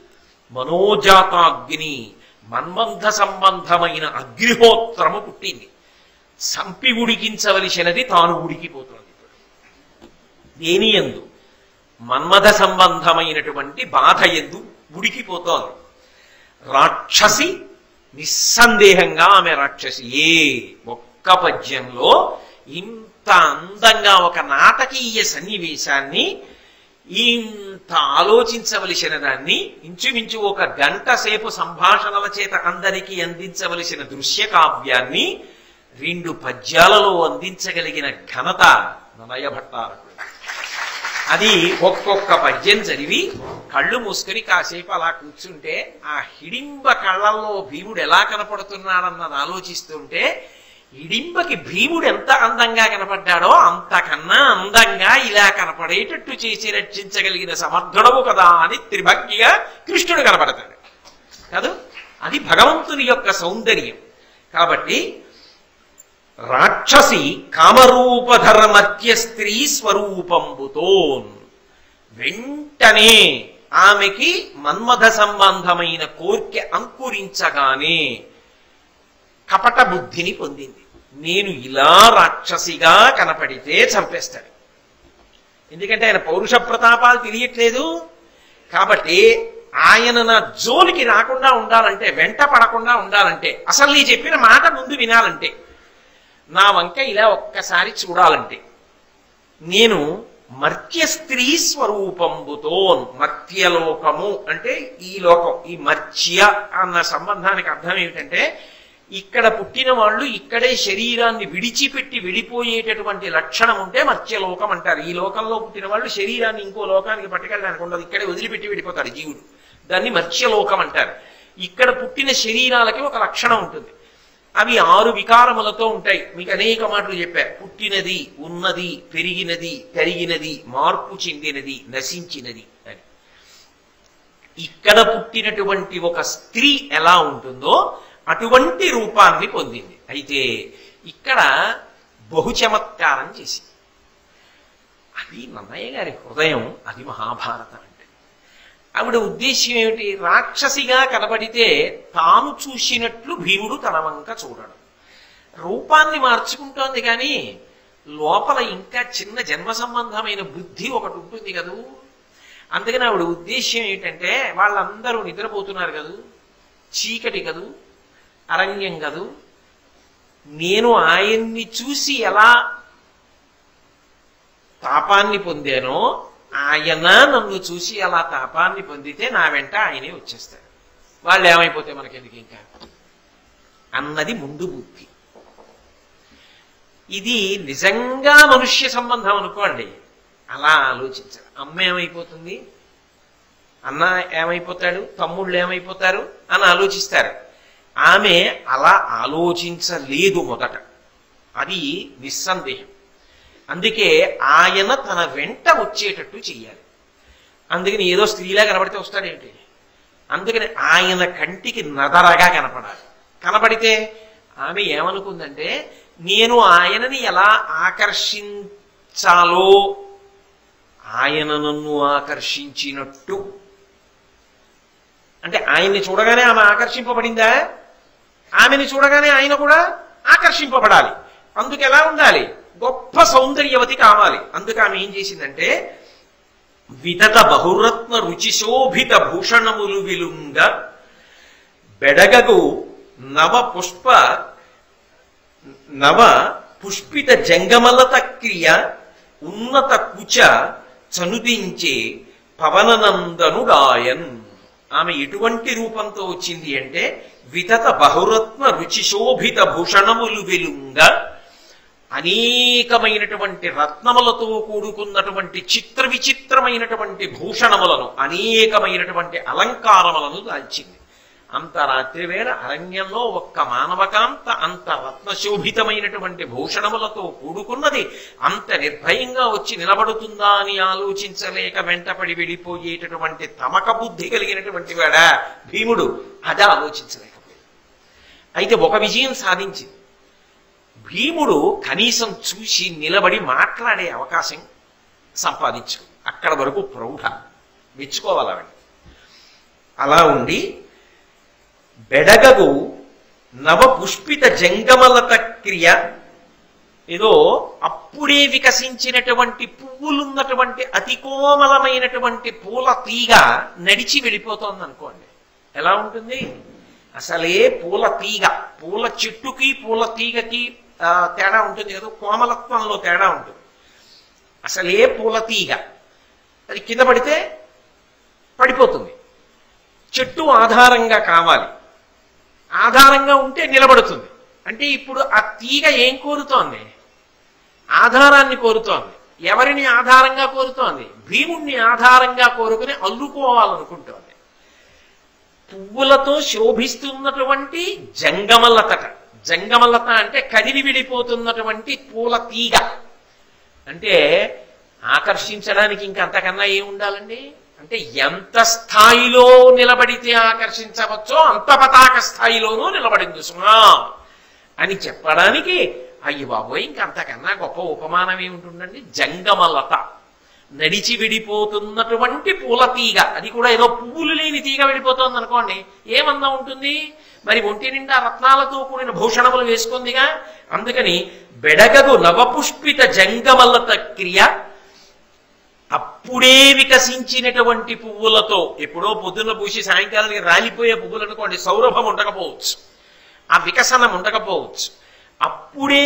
మనోజాతాగ్ని మన్మంధ సంబంధమైన అగ్నిహోత్రము పుట్టింది సంపి ఉడికించవలసినది తాను ఉడికిపోతుంది ఇప్పుడు దేని ఎందు మన్మథ సంబంధమైనటువంటి బాధ ఎందు ఉడికిపోతోంది రాక్షసి నిస్సందేహంగా ఆమె రాక్షసి ఏ ఒక్క పద్యంలో ఇంత అందంగా ఒక నాటకీయ సన్నివేశాన్ని ఇంత ఆలోచించవలసిన దాన్ని ఇంచుమించు ఒక గంట సేపు సంభాషణల చేత అందరికీ అందించవలసిన దృశ్య కావ్యాన్ని రెండు పద్యాలలో అందించగలిగిన ఘనత ననయ భట్టారకుడు అది ఒక్కొక్క పద్యం చదివి కళ్ళు మూసుకుని కాసేపు అలా కూర్చుంటే ఆ హిడింబ కళ్ళల్లో భీముడు ఎలా కనపడుతున్నాడన్నది ఆలోచిస్తుంటే హిడింబకి భీముడు ఎంత అందంగా కనపడ్డాడో అంతకన్నా అందంగా ఇలా కనపడేటట్టు చేసి రక్షించగలిగిన సమర్థుడవు కదా అని త్రిభక్తిగా కృష్ణుడు కనపడతాడు కాదు అది భగవంతుని యొక్క సౌందర్యం కాబట్టి రాక్షసి కామరూపధర మధ్య స్త్రీ స్వరూపంబుతోన్ వెంటనే ఆమెకి మన్మథ సంబంధమైన కోర్కె అంకురించగానే కపట బుద్ధిని పొందింది నేను ఇలా రాక్షసిగా కనపడితే చంపేస్తాడు ఎందుకంటే ఆయన పౌరుష ప్రతాపాలు తెలియట్లేదు కాబట్టి ఆయన నా జోలికి రాకుండా ఉండాలంటే వెంట పడకుండా ఉండాలంటే అసలు నీ చెప్పిన మాట ముందు వినాలంటే నా వంక ఇలా ఒక్కసారి చూడాలంటే నేను మర్త్య స్త్రీ స్వరూపంబుతో మర్త్యలోకము అంటే ఈ లోకం ఈ మర్త్య అన్న సంబంధానికి అర్థం ఏమిటంటే ఇక్కడ పుట్టిన వాళ్ళు ఇక్కడే శరీరాన్ని విడిచిపెట్టి వెళ్ళిపోయేటటువంటి లక్షణం ఉంటే మర్త్యలోకం అంటారు ఈ లోకంలో పుట్టిన వాళ్ళు శరీరాన్ని ఇంకో లోకానికి పట్టుకెళ్ళడానికి ఉండదు ఇక్కడే వదిలిపెట్టి వెళ్ళిపోతాడు జీవుడు దాన్ని మర్త్యలోకం అంటారు ఇక్కడ పుట్టిన శరీరాలకి ఒక లక్షణం ఉంటుంది అవి ఆరు వికారములతో ఉంటాయి మీకు అనేక మాటలు చెప్పారు పుట్టినది ఉన్నది పెరిగినది తరిగినది మార్పు చెందినది నశించినది అని ఇక్కడ పుట్టినటువంటి ఒక స్త్రీ ఎలా ఉంటుందో అటువంటి రూపాన్ని పొందింది అయితే ఇక్కడ బహుచమత్కారం చేసింది అది నన్నయ్య గారి హృదయం అది మహాభారతం అంటే ఆవిడ ఉద్దేశ్యం ఏమిటి రాక్షసిగా కనబడితే తాను చూసినట్లు భీముడు తన వంక చూడడు రూపాన్ని మార్చుకుంటోంది కానీ లోపల ఇంకా చిన్న జన్మ సంబంధమైన బుద్ధి ఒకటి ఉంటుంది కదూ అందుకని ఆవిడ ఉద్దేశ్యం ఏంటంటే వాళ్ళందరూ నిద్రపోతున్నారు కదూ చీకటి కదూ అరణ్యం కదూ నేను ఆయన్ని చూసి ఎలా తాపాన్ని పొందానో ఆయన నన్ను చూసి అలా తాపాన్ని పొందితే నా వెంట ఆయనే వచ్చేస్తాడు వాళ్ళు ఏమైపోతే మనకెందుకు ఇంకా అన్నది ముందు బుద్ధి ఇది నిజంగా మనుష్య సంబంధం అనుకోండి అలా ఆలోచించాలి అమ్మ ఏమైపోతుంది అన్న ఏమైపోతాడు తమ్ముళ్ళు ఏమైపోతారు అని ఆలోచిస్తారు ఆమె అలా ఆలోచించలేదు మొదట అది నిస్సందేహం అందుకే ఆయన తన వెంట వచ్చేటట్టు చెయ్యాలి అందుకని ఏదో స్త్రీలా కనబడితే వస్తాడేంటి అందుకని ఆయన కంటికి నదరగా కనపడాలి కనపడితే ఆమె ఏమనుకుందంటే నేను ఆయనని ఎలా ఆకర్షించాలో ఆయన నన్ను ఆకర్షించినట్టు అంటే ఆయన్ని చూడగానే ఆమె ఆకర్షింపబడిందా ఆమెని చూడగానే ఆయన కూడా ఆకర్షింపబడాలి అందుకు ఎలా ఉండాలి గొప్ప సౌందర్యవతి కావాలి అందుకు ఆమె ఏం చేసిందంటే విదత బహురత్న రుచిశోభిత భూషణములు విలుంగ బెడగగు నవ పుష్ప నవ పుష్పిత జంగమలత క్రియ ఉన్నత కుచ చనుదించే పవననందనుడాయన్ ఆమె ఎటువంటి రూపంతో వచ్చింది అంటే వితత బహురత్న రుచిశోభిత భూషణములు వెలుంగ అనేకమైనటువంటి రత్నములతో కూడుకున్నటువంటి చిత్ర విచిత్రమైనటువంటి భూషణములను అనేకమైనటువంటి అలంకారములను దాల్చింది అంత రాత్రి వేళ అరణ్యంలో ఒక్క మానవకాంత అంత రత్నశోభితమైనటువంటి భూషణములతో కూడుకున్నది అంత నిర్భయంగా వచ్చి నిలబడుతుందా అని ఆలోచించలేక వెంటపడి వెళ్ళిపోయేటటువంటి తమక బుద్ధి కలిగినటువంటి వాడ భీముడు అది ఆలోచించలేకపోయాడు అయితే ఒక విజయం సాధించింది భీముడు కనీసం చూసి నిలబడి మాట్లాడే అవకాశం సంపాదించు అక్కడ వరకు ప్రౌఢ మెచ్చుకోవాలని అలా ఉండి బెడగగు నవ పుష్పిత జంగమలత క్రియ ఏదో అప్పుడే వికసించినటువంటి పువ్వులున్నటువంటి అతి కోమలమైనటువంటి పూల తీగ నడిచి వెళ్ళిపోతోంది అనుకోండి ఎలా ఉంటుంది అసలే పూల తీగ పూల చెట్టుకి పూల తీగకి ఆ, తేడా ఉంటుంది కదా కోమలత్వంలో తేడా ఉంటుంది అసలే పూల తీగ అది కింద పడితే పడిపోతుంది చెట్టు ఆధారంగా కావాలి ఆధారంగా ఉంటే నిలబడుతుంది అంటే ఇప్పుడు ఆ తీగ ఏం కోరుతోంది ఆధారాన్ని కోరుతోంది ఎవరిని ఆధారంగా కోరుతోంది భీముణ్ణి ఆధారంగా కోరుకుని అల్లుకోవాలనుకుంటోంది పువ్వులతో శోభిస్తున్నటువంటి జంగమలతట జంగమలత అంటే కదిలి విడిపోతున్నటువంటి పూల తీగ అంటే ఆకర్షించడానికి ఇంకంతకన్నా ఏం ఉండాలండి అంటే ఎంత స్థాయిలో నిలబడితే ఆకర్షించవచ్చో అంత పతాక స్థాయిలోనూ నిలబడింది సుమా అని చెప్పడానికి అయ్యి బాబోయ్ ఇంకంతకన్నా గొప్ప ఉపమానం ఏముంటుందండి జంగమలత నడిచి విడిపోతున్నటువంటి పూల తీగ అది కూడా ఏదో పువ్వులు లేని తీగ విడిపోతుంది అనుకోండి ఏమందం ఉంటుంది మరి ఒంటి నిండా రత్నాలతో కూడిన భూషణములు వేసుకుందిగా అందుకని బెడగదు నవపుష్పిత జంగమలత క్రియ అప్పుడే వికసించినటువంటి పువ్వులతో ఎప్పుడో పొద్దున్న పూసి సాయంకాలానికి రాలిపోయే పువ్వులు అనుకోండి సౌరభం ఉండకపోవచ్చు ఆ వికసనం ఉండకపోవచ్చు అప్పుడే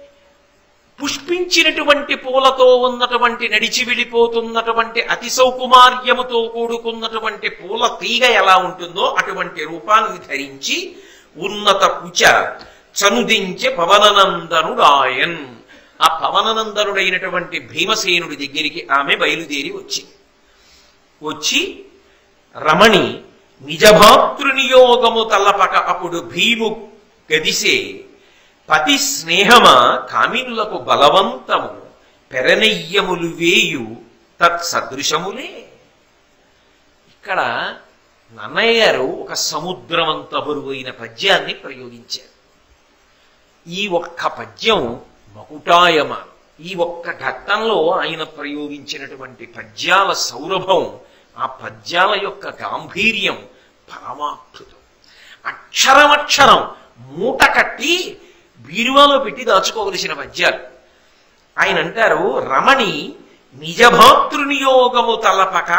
పుష్పించినటువంటి పూలతో ఉన్నటువంటి నడిచి వెళ్ళిపోతున్నటువంటి అతి సౌకుమార్యముతో కూడుకున్నటువంటి పూల తీగ ఎలా ఉంటుందో అటువంటి రూపాన్ని ధరించి ఉన్నత కుచ చనుదించే పవననందనుడాయన్ ఆ పవననందనుడైనటువంటి భీమసేనుడి దగ్గరికి ఆమె బయలుదేరి వచ్చింది వచ్చి రమణి నిజభాతృనియోగము తల్లపక అప్పుడు భీము గదిసే పతి స్నేహమా కామినులకు బలవంతము పెరనెయ్యములు వేయు తత్సదృశములే ఇక్కడ నన్నయ్య గారు ఒక సముద్రమంత బరువైన పద్యాన్ని ప్రయోగించారు ఈ ఒక్క పద్యం మకుటాయమానం ఈ ఒక్క ఘట్టంలో ఆయన ప్రయోగించినటువంటి పద్యాల సౌరభం ఆ పద్యాల యొక్క గాంభీర్యం పరమాద్భుతం అక్షరమక్షరం మూట కట్టి బీరువాలో పెట్టి దాచుకోవలసిన పద్యాలు ఆయన అంటారు రమణి నిజభాతృనియోగము తలపక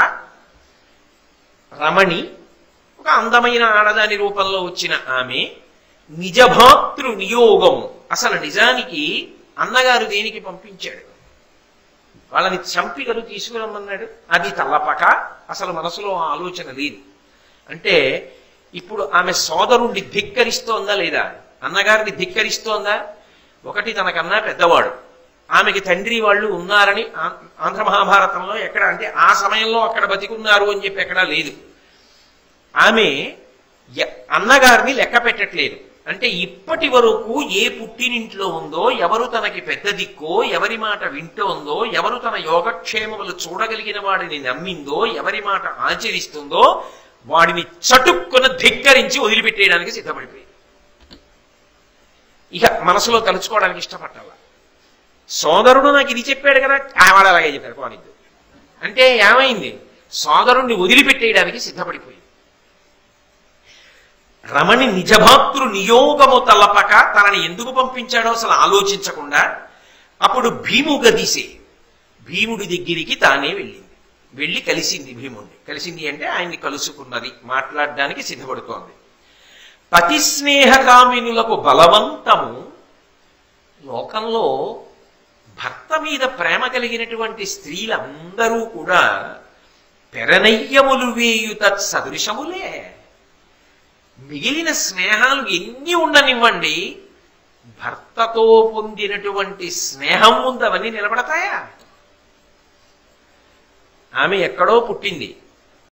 రమణి ఒక అందమైన ఆడదాని రూపంలో వచ్చిన ఆమె నిజభాతృ నియోగము అసలు నిజానికి అన్నగారు దేనికి పంపించాడు వాళ్ళని చంపిగలు తీసుకురమ్మన్నాడు అది తల్లపక అసలు మనసులో ఆ ఆలోచన లేదు అంటే ఇప్పుడు ఆమె సోదరుణ్ణి ధిక్కరిస్తోందా లేదా అన్నగారిని ధిక్కరిస్తోందా ఒకటి తనకన్నా పెద్దవాడు ఆమెకి తండ్రి వాళ్ళు ఉన్నారని ఆ- ఆంధ్ర మహాభారతంలో ఎక్కడ అంటే ఆ సమయంలో అక్కడ బతికున్నారు అని చెప్పి ఎక్కడా లేదు ఆమె ఎ- అన్నగారిని లెక్క పెట్టట్లేదు అంటే ఇప్పటి వరకు ఏ పుట్టినింట్లో ఉందో ఎవరు తనకి పెద్ద దిక్కో ఎవరి మాట వింటోందో ఎవరు తన యోగక్షేమములు చూడగలిగిన వాడిని నమ్మిందో ఎవరి మాట ఆచరిస్తుందో వాడిని చటుక్కున ధిక్కరించి వదిలిపెట్టేయడానికి సిద్ధపడిపోయింది ఇక మనసులో తలుచుకోవడానికి ఇష్టపట్టాల సోదరుడు నాకు ఇది చెప్పాడు కదా ఆ వాడు అలాగే చెప్పాడు పోనిద్దు అంటే ఏమైంది సోదరుణ్ణి వదిలిపెట్టేయడానికి సిద్ధపడిపోయింది రమణి నిజభాతృ నియోగము తలపక తనని ఎందుకు పంపించాడో అసలు ఆలోచించకుండా అప్పుడు భీము గదిసే భీముడి దగ్గరికి తానే వెళ్ళింది వెళ్ళి కలిసింది భీముడిని కలిసింది అంటే ఆయన్ని కలుసుకున్నది మాట్లాడడానికి సిద్ధపడుతోంది పతి స్నేహకామినులకు బలవంతము లోకంలో భర్త మీద ప్రేమ కలిగినటువంటి స్త్రీలందరూ కూడా పెరనయ్యములు వేయుత సదృశములే మిగిలిన స్నేహాలు ఎన్ని ఉండనివ్వండి భర్తతో పొందినటువంటి స్నేహం ముందు అవన్నీ నిలబడతాయా ఆమె ఎక్కడో పుట్టింది